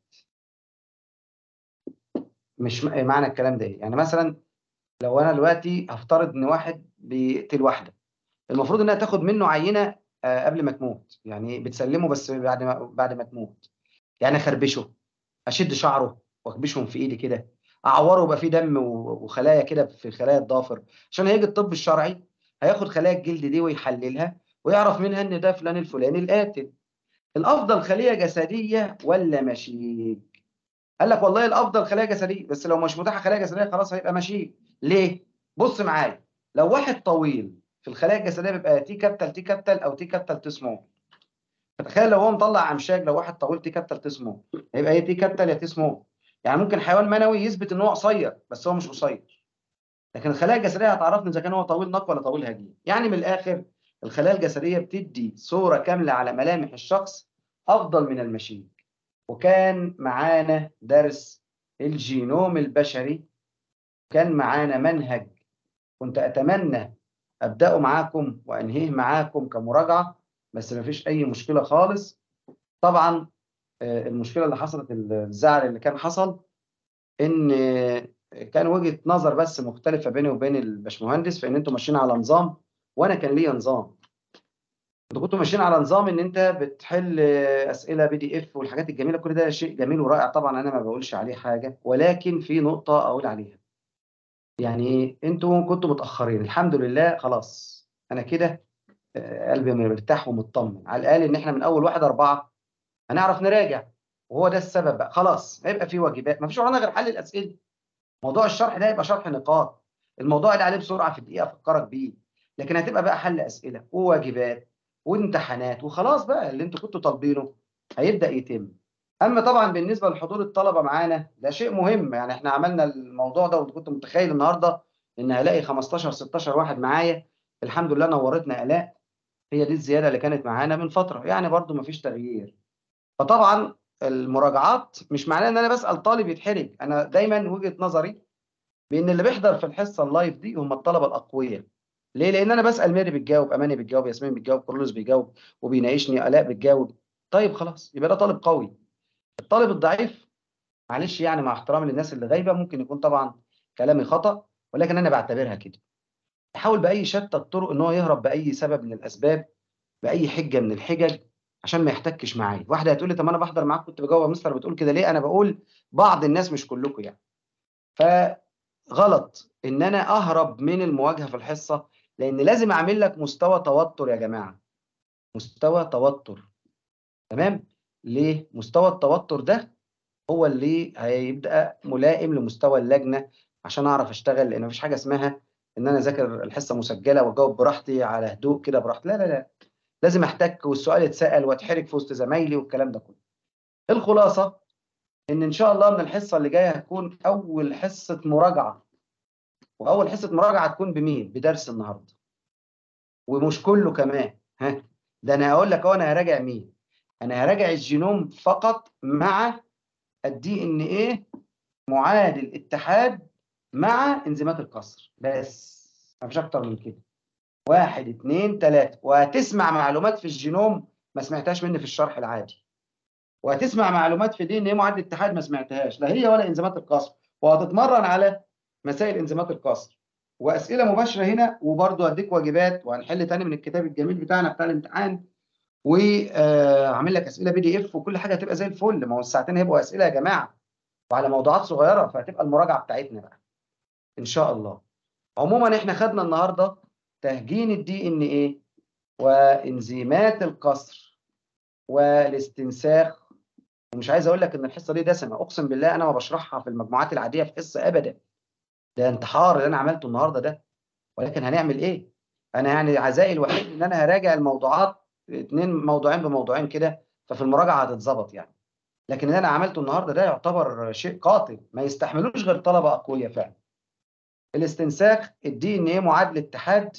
مش م- معنى الكلام ده ايه يعني مثلا لو انا دلوقتي هفترض ان واحد بيقتل واحده المفروض انها تاخد منه عينه آه، قبل ما تموت يعني بتسلمه بس بعد ما بعد ما تموت يعني اخربشه اشد شعره واخبشهم في ايدي كده اعوره يبقى فيه دم و- وخلايا كده في خلايا الضافر عشان هيجي الطب الشرعي هياخد خلايا الجلد دي ويحللها ويعرف منها ان ده فلان الفلاني القاتل الافضل خليه جسديه ولا مشيك قال لك والله الافضل خلايا جسديه بس لو مش متاحه خلايا جسديه خلاص هيبقى مشيك ليه بص معايا لو واحد طويل في الخلايا الجسديه بيبقى تي كابتل تي كابتل او تي كابتل تي سمول فتخيل لو هو مطلع امشاج لو واحد طويل تي كابتل تي سمول هيبقى يا تي كابتل يا تي سمول يعني ممكن حيوان منوي يثبت ان هو قصير بس هو مش قصير لكن الخلايا الجسديه هتعرفني اذا كان هو طويل نق ولا طويل هجين يعني من الاخر الخلايا الجسديه بتدي صوره كامله على ملامح الشخص افضل من المشيك وكان معانا درس الجينوم البشري كان معانا منهج كنت اتمنى ابداه معاكم وانهيه معاكم كمراجعه بس ما فيش اي مشكله خالص طبعا آه، المشكله اللي حصلت الزعل اللي كان حصل ان آه، كان وجهه نظر بس مختلفه بيني وبين الباشمهندس في ان انتوا ماشيين على نظام وانا كان ليا نظام انتوا كنتوا ماشيين على نظام ان انت بتحل آه، اسئله بي دي اف والحاجات الجميله كل ده شيء جميل ورائع طبعا انا ما بقولش عليه حاجه ولكن في نقطه اقول عليها يعني ايه انتوا كنتوا متاخرين الحمد لله خلاص انا كده آه، قلبي مرتاح ومطمن على الاقل ان احنا من اول واحد اربعه هنعرف نراجع وهو ده السبب بقى خلاص هيبقى في واجبات ما فيش ورانا غير حل الاسئله موضوع الشرح ده يبقى شرح نقاط الموضوع اللي عليه بسرعه في دقيقه افكرك بيه لكن هتبقى بقى حل اسئله وواجبات وامتحانات وخلاص بقى اللي انتوا كنتوا طالبينه هيبدا يتم اما طبعا بالنسبه لحضور الطلبه معانا ده شيء مهم يعني احنا عملنا الموضوع ده وكنت متخيل النهارده ان هلاقي 15 16 واحد معايا الحمد لله نورتنا الاء هي دي الزياده اللي كانت معانا من فتره يعني برضو مفيش تغيير فطبعا المراجعات مش معناه ان انا بسال طالب يتحرج انا دايما وجهه نظري بان اللي بيحضر في الحصه اللايف دي هم الطلبه الاقوياء ليه لان انا بسال ميري بتجاوب اماني بتجاوب ياسمين بتجاوب كورلوس بيجاوب وبيناقشني الاء بتجاوب طيب خلاص يبقى ده طالب قوي الطالب الضعيف معلش يعني مع احترامي للناس اللي غايبه ممكن يكون طبعا كلامي خطا ولكن انا بعتبرها كده يحاول باي شتى الطرق ان هو يهرب باي سبب من الاسباب باي حجه من الحجج عشان ما يحتكش معايا واحده هتقول لي طب ما انا بحضر معاك كنت بجاوب يا مستر بتقول كده ليه انا بقول بعض الناس مش كلكم يعني فغلط ان انا اهرب من المواجهه في الحصه لان لازم اعمل لك مستوى توتر يا جماعه مستوى توتر تمام ليه مستوى التوتر ده هو اللي هيبدا ملائم لمستوى اللجنه عشان اعرف اشتغل لان مفيش حاجه اسمها ان انا اذاكر الحصه مسجله واجاوب براحتي على هدوء كده براحتي لا لا لا لازم احتك والسؤال يتسال واتحرك في وسط زمايلي والكلام ده كله الخلاصه ان ان شاء الله من الحصه اللي جايه هتكون اول حصه مراجعه واول حصه مراجعه هتكون بمين بدرس النهارده ومش كله كمان ها ده انا هقول لك اهو انا هراجع مين انا هراجع الجينوم فقط مع الدي ان ايه معادل اتحاد مع انزيمات الكسر بس مفيش اكتر من كده واحد اتنين تلاته وهتسمع معلومات في الجينوم ما سمعتهاش مني في الشرح العادي وهتسمع معلومات في دي ان ايه معادل اتحاد ما سمعتهاش لا هي ولا انزيمات الكسر وهتتمرن على مسائل انزيمات الكسر واسئله مباشره هنا وبرضه هديك واجبات وهنحل تاني من الكتاب الجميل بتاعنا بتاع الامتحان وهعمل لك اسئله بي دي اف وكل حاجه هتبقى زي الفل ما هو الساعتين هيبقوا اسئله يا جماعه وعلى موضوعات صغيره فهتبقى المراجعه بتاعتنا بقى ان شاء الله عموما احنا خدنا النهارده تهجين الدي ان ايه وانزيمات القصر والاستنساخ ومش عايز اقول لك ان الحصه دي دسمه اقسم بالله انا ما بشرحها في المجموعات العاديه في حصه ابدا ده انتحار اللي انا عملته النهارده ده ولكن هنعمل ايه انا يعني عزائي الوحيد ان انا هراجع الموضوعات اتنين موضوعين بموضوعين كده ففي المراجعه هتتظبط يعني لكن اللي انا عملته النهارده ده يعتبر شيء قاتل ما يستحملوش غير طلبه اقوياء فعلا الاستنساخ الدي ان ايه معادله اتحاد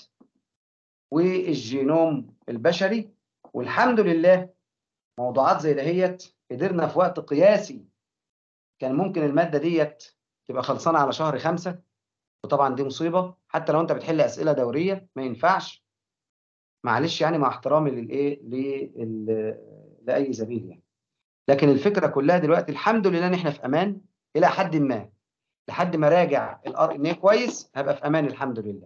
والجينوم البشري والحمد لله موضوعات زي دهيت قدرنا في وقت قياسي كان ممكن الماده ديت تبقى خلصانه على شهر خمسة وطبعا دي مصيبه حتى لو انت بتحل اسئله دوريه ما ينفعش معلش يعني مع احترامي للايه لل... لاي زميل يعني لكن الفكره كلها دلوقتي الحمد لله ان احنا في امان الى حد ما لحد ما راجع الار ان ايه كويس هبقى في امان الحمد لله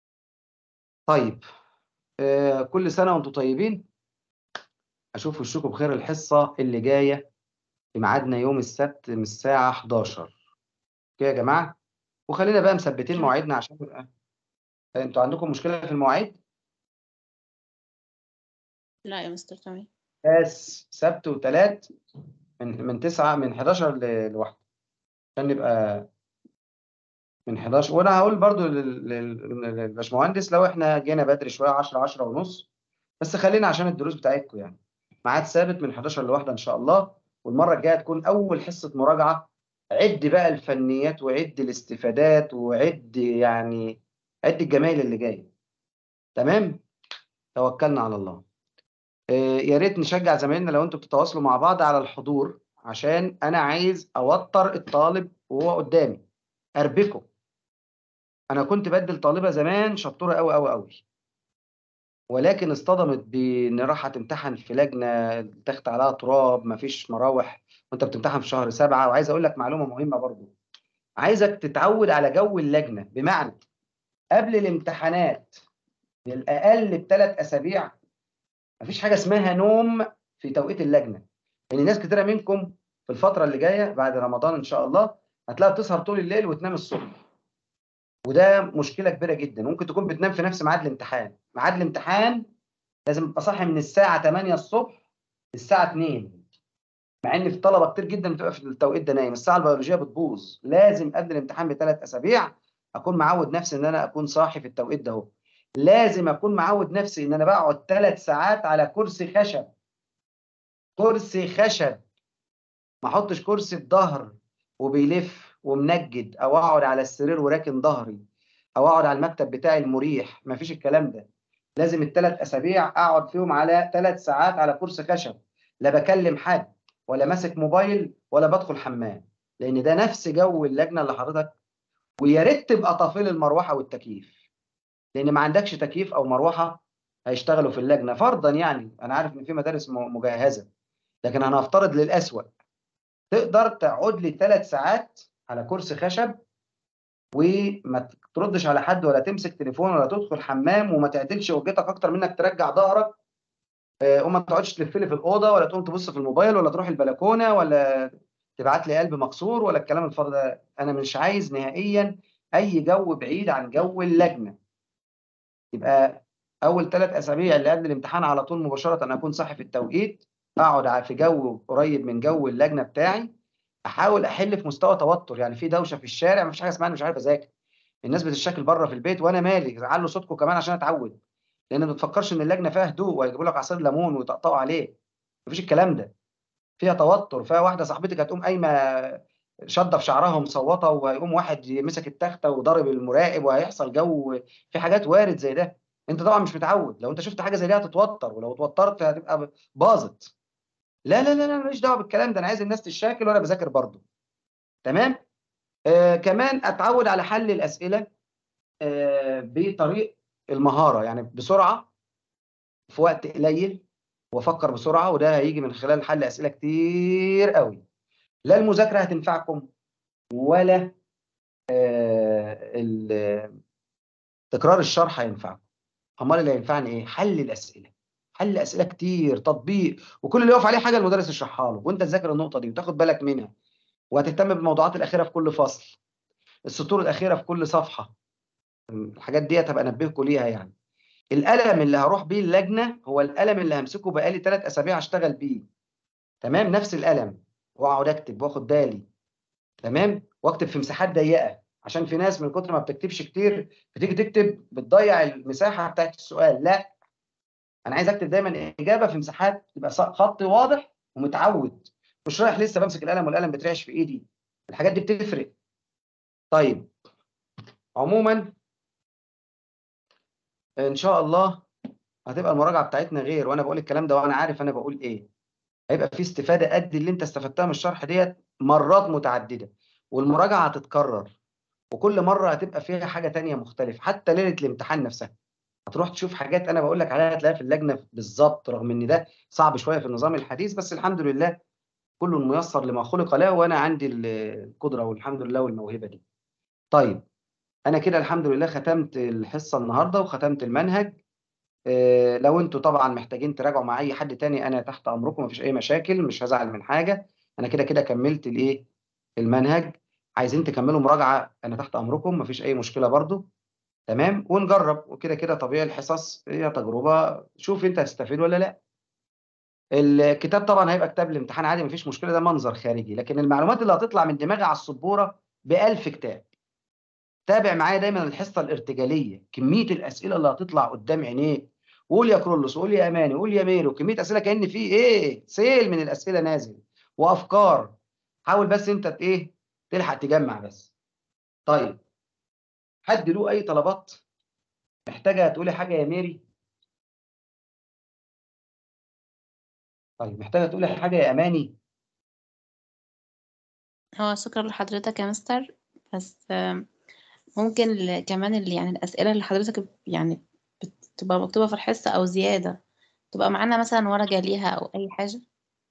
طيب آه كل سنه وانتم طيبين اشوف وشكم بخير الحصه اللي جايه في ميعادنا يوم السبت من الساعه 11 كده يا جماعه وخلينا بقى مثبتين مواعيدنا عشان يبقى انتوا عندكم مشكله في المواعيد لا يا مستر تمام بس سبت وثلاث من من 9 من 11 ل- لواحدة عشان نبقى من 11 وانا هقول برضو لل- لل- للباشمهندس لو احنا جينا بدري شويه 10 10 ونص بس خلينا عشان الدروس بتاعتكم يعني ميعاد ثابت من 11 لواحدة ان شاء الله والمره الجايه تكون اول حصه مراجعه عد بقى الفنيات وعد الاستفادات وعد يعني عد الجمايل اللي جايه تمام توكلنا على الله آه، يا ريت نشجع زمايلنا لو انتوا بتتواصلوا مع بعض على الحضور عشان انا عايز اوتر الطالب وهو قدامي اربكه انا كنت بدل طالبه زمان شطوره قوي قوي قوي ولكن اصطدمت بان راح تمتحن في لجنه تخت عليها تراب مفيش مراوح وانت بتمتحن في شهر سبعة وعايز اقول لك معلومه مهمه برضو عايزك تتعود على جو اللجنه بمعنى قبل الامتحانات بالاقل بثلاث اسابيع مفيش حاجه اسمها نوم في توقيت اللجنه لان ناس كتيره منكم في الفتره اللي جايه بعد رمضان ان شاء الله هتلاقيها بتسهر طول الليل وتنام الصبح وده مشكله كبيره جدا ممكن تكون بتنام في نفس ميعاد الامتحان ميعاد الامتحان لازم تبقى صاحي من الساعه 8 الصبح للساعه 2 مع ان في طلبه كتير جدا بتبقى في التوقيت ده نايم الساعه البيولوجيه بتبوظ لازم قبل الامتحان بثلاث اسابيع اكون معود نفسي ان انا اكون صاحي في التوقيت ده اهو لازم اكون معود نفسي ان انا بقعد ثلاث ساعات على كرسي خشب كرسي خشب ما احطش كرسي بظهر وبيلف ومنجد او اقعد على السرير وراكن ظهري او اقعد على المكتب بتاعي المريح ما فيش الكلام ده لازم الثلاث اسابيع اقعد فيهم على ثلاث ساعات على كرسي خشب لا بكلم حد ولا ماسك موبايل ولا بدخل حمام لان ده نفس جو اللجنه اللي حضرتك ويا ريت تبقى طافل المروحه والتكييف لان ما عندكش تكييف او مروحه هيشتغلوا في اللجنه فرضا يعني انا عارف ان في مدارس م- مجهزه لكن انا هفترض للاسوأ تقدر تقعد لي ثلاث ساعات على كرسي خشب وما تردش على حد ولا تمسك تليفون ولا تدخل حمام وما تعدلش وجهتك اكتر منك ترجع ظهرك آه، وما تقعدش تلف لي في الاوضه ولا تقوم تبص في الموبايل ولا تروح البلكونه ولا تبعت لي قلب مكسور ولا الكلام الفاضي ده انا مش عايز نهائيا اي جو بعيد عن جو اللجنه يبقى اول ثلاث اسابيع اللي قبل الامتحان على طول مباشره انا اكون صاحي في التوقيت اقعد ع- في جو قريب من جو اللجنه بتاعي احاول احل في مستوى توتر يعني في دوشه في الشارع مفيش حاجه اسمها انا مش عارف اذاكر الناس بتشتكي بره في البيت وانا مالي علوا صوتكم كمان عشان اتعود لان ما تفكرش ان اللجنه فيها هدوء وهيجيبوا لك عصير ليمون ويطقطقوا عليه مفيش الكلام ده فيها توتر فيها واحده صاحبتك هتقوم قايمه شاده في شعرها ومصوته وهيقوم واحد مسك التخته وضارب المراقب وهيحصل جو في حاجات وارد زي ده انت طبعا مش متعود لو انت شفت حاجه زي دي هتتوتر ولو اتوترت هتبقى باظت لا لا لا لا ماليش دعوه بالكلام ده انا عايز الناس تشاكل وانا بذاكر برضه تمام آه كمان اتعود على حل الاسئله آه بطريق المهاره يعني بسرعه في وقت قليل وافكر بسرعه وده هيجي من خلال حل اسئله كتير قوي لا المذاكره هتنفعكم ولا آه ال- تكرار الشرح هينفعكم امال اللي هينفعني ايه حل الاسئله حل اسئله كتير تطبيق وكل اللي يقف عليه حاجه المدرس يشرحها له وانت تذاكر النقطه دي وتاخد بالك منها وهتهتم بالموضوعات الاخيره في كل فصل السطور الاخيره في كل صفحه الحاجات دي هبقى انبهكم ليها يعني القلم اللي هروح بيه اللجنه هو القلم اللي همسكه بقالي ثلاث اسابيع اشتغل بيه تمام نفس القلم واقعد اكتب واخد بالي تمام واكتب في مساحات ضيقه عشان في ناس من كتر ما بتكتبش كتير بتيجي تكتب بتضيع المساحه بتاعت السؤال لا انا عايز اكتب دايما اجابه في مساحات تبقى ص- خط واضح ومتعود مش رايح لسه بمسك القلم والقلم بيترعش في ايدي الحاجات دي بتفرق طيب عموما ان شاء الله هتبقى المراجعه بتاعتنا غير وانا بقول الكلام ده وانا عارف انا بقول ايه هيبقى في استفاده قد اللي انت استفدتها من الشرح ديت مرات متعدده والمراجعه هتتكرر وكل مره هتبقى فيها حاجه تانية مختلفه حتى ليله الامتحان نفسها هتروح تشوف حاجات انا بقول لك عليها هتلاقيها في اللجنه بالظبط رغم ان ده صعب شويه في النظام الحديث بس الحمد لله كل ميسر لما خلق له وانا عندي ال- القدره والحمد لله والموهبه دي طيب انا كده الحمد لله ختمت الحصه النهارده وختمت المنهج آه، لو انتوا طبعا محتاجين تراجعوا مع اي حد تاني انا تحت امركم مفيش اي مشاكل مش هزعل من حاجه انا كده كده كملت الايه المنهج عايزين تكملوا مراجعه انا تحت امركم مفيش اي مشكله برضو تمام ونجرب وكده كده طبيعي الحصص هي تجربه شوف انت هتستفيد ولا لا الكتاب طبعا هيبقى كتاب الامتحان عادي مفيش مشكله ده منظر خارجي لكن المعلومات اللي هتطلع من دماغي على السبوره بألف كتاب تابع معايا دايما الحصه الارتجاليه كميه الاسئله اللي هتطلع قدام عينيك قول يا كرولوس قول يا اماني قول يا ميرو كميه اسئله كان في ايه سيل من الاسئله نازل وافكار حاول بس انت ت- ايه تلحق تجمع بس طيب حد له اي طلبات محتاجه تقولي حاجه يا ميري طيب محتاجه تقولي حاجه يا اماني هو شكرا لحضرتك يا مستر بس آم، ممكن ال- كمان اللي يعني الأسئلة اللي حضرتك ب- يعني بتبقى مكتوبة في الحصة أو زيادة تبقى معانا مثلا ورقة ليها أو أي حاجة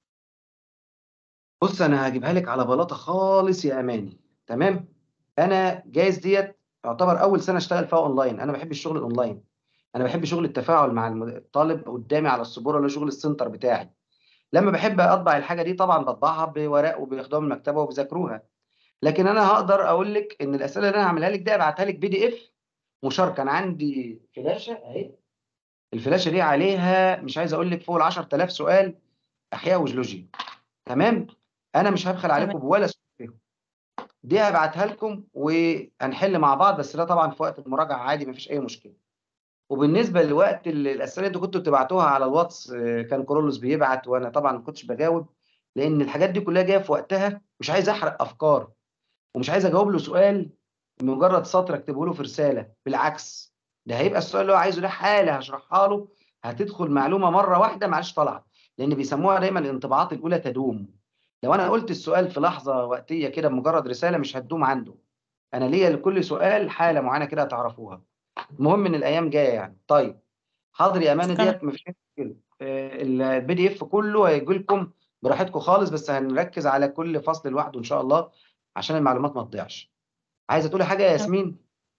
بص انا هجيبها لك على بلاطه خالص يا اماني تمام انا جايز ديت يعتبر اول سنه اشتغل فيها اونلاين انا بحب الشغل الاونلاين انا بحب شغل التفاعل مع الم- الطالب قدامي على السبوره اللي هو شغل السنتر بتاعي لما بحب اطبع الحاجه دي طبعا بطبعها بورق وبياخدوها من المكتبه وبيذاكروها لكن انا هقدر اقول لك ان الاسئله اللي انا هعملها لك دي ابعتها لك بي دي اف مشاركه انا عندي فلاشه اهي الفلاشه دي عليها مش عايز اقول لك فوق ال 10000 سؤال احياء وجيولوجيا تمام انا مش هبخل عليكم تمام. بولا سؤال فيهم دي هبعتها لكم وهنحل مع بعض بس ده طبعا في وقت المراجعه عادي مفيش اي مشكله وبالنسبه لوقت ال- الاسئله اللي انتوا كنتوا بتبعتوها على الواتس آه، كان كورولوس بيبعت وانا طبعا ما كنتش بجاوب لان الحاجات دي كلها جايه في وقتها مش عايز احرق افكار ومش عايز اجاوب له سؤال مجرد سطر اكتبه له في رساله بالعكس ده هيبقى السؤال اللي هو عايزه ده حاله هشرحها له هتدخل معلومه مره واحده معلش طالعه لان بيسموها دايما الانطباعات الاولى تدوم لو انا قلت السؤال في لحظه وقتيه كده بمجرد رساله مش هتدوم عنده انا ليا لكل سؤال حاله معينه كده هتعرفوها المهم ان الايام جايه يعني طيب حاضر يا امانه شكراً. ديت مفيش أي مشكله البي دي اف كله هيجي لكم براحتكم خالص بس هنركز على كل فصل لوحده ان شاء الله عشان المعلومات ما تضيعش عايزه تقولي حاجه يا ياسمين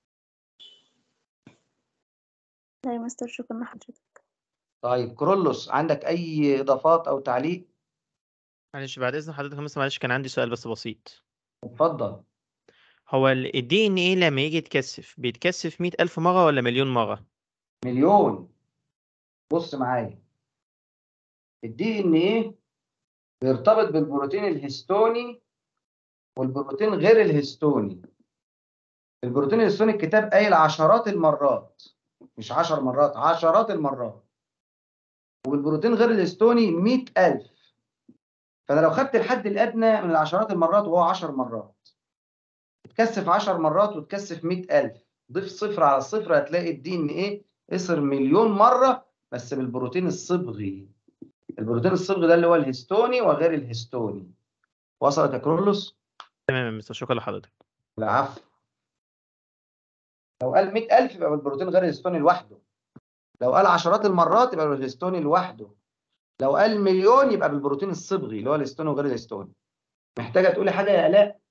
لا يا مستر شكرا لحضرتك طيب كرولوس عندك اي اضافات او تعليق معلش بعد اذن حضرتك يا مستر معلش كان عندي سؤال بس بسيط اتفضل هو الدي ان ايه لما يجي يتكثف بيتكثف مئة ألف مرة ولا مليون مرة؟ مليون بص معايا الدي ان ايه بيرتبط بالبروتين الهستوني والبروتين غير الهستوني البروتين الهستوني الكتاب قايل عشرات المرات مش عشر مرات عشرات المرات والبروتين غير الهستوني مئة ألف فأنا لو خدت الحد الأدنى من العشرات المرات وهو عشر مرات تكثف عشر مرات وتكثف مئة ألف ضيف صفر على الصفر هتلاقي الدي ان ايه قصر مليون مرة بس بالبروتين الصبغي البروتين الصبغي ده اللي هو الهستوني وغير الهستوني وصلت يا كرولوس؟ تمام يا مستر شكرا لحضرتك العفو لو قال 100000 يبقى بالبروتين غير الهستوني لوحده لو قال عشرات المرات يبقى بالهستوني لوحده لو قال مليون يبقى بالبروتين الصبغي اللي هو الهستوني وغير الهستوني محتاجه تقولي حاجه يا الاء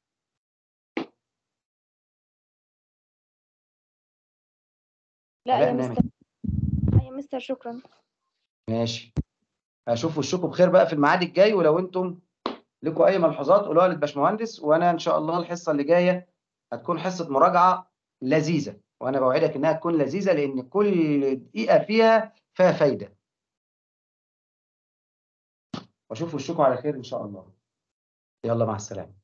لا آلاء يا نامت. مستر لا يا مستر شكرا ماشي اشوف وشكم بخير بقى في الميعاد الجاي ولو انتم لكم اي ملحوظات قولوها للباشمهندس وانا ان شاء الله الحصه اللي جايه هتكون حصه مراجعه لذيذه وانا بوعدك انها تكون لذيذه لان كل دقيقه فيها فيها فايده واشوف وشكم على خير ان شاء الله يلا مع السلامه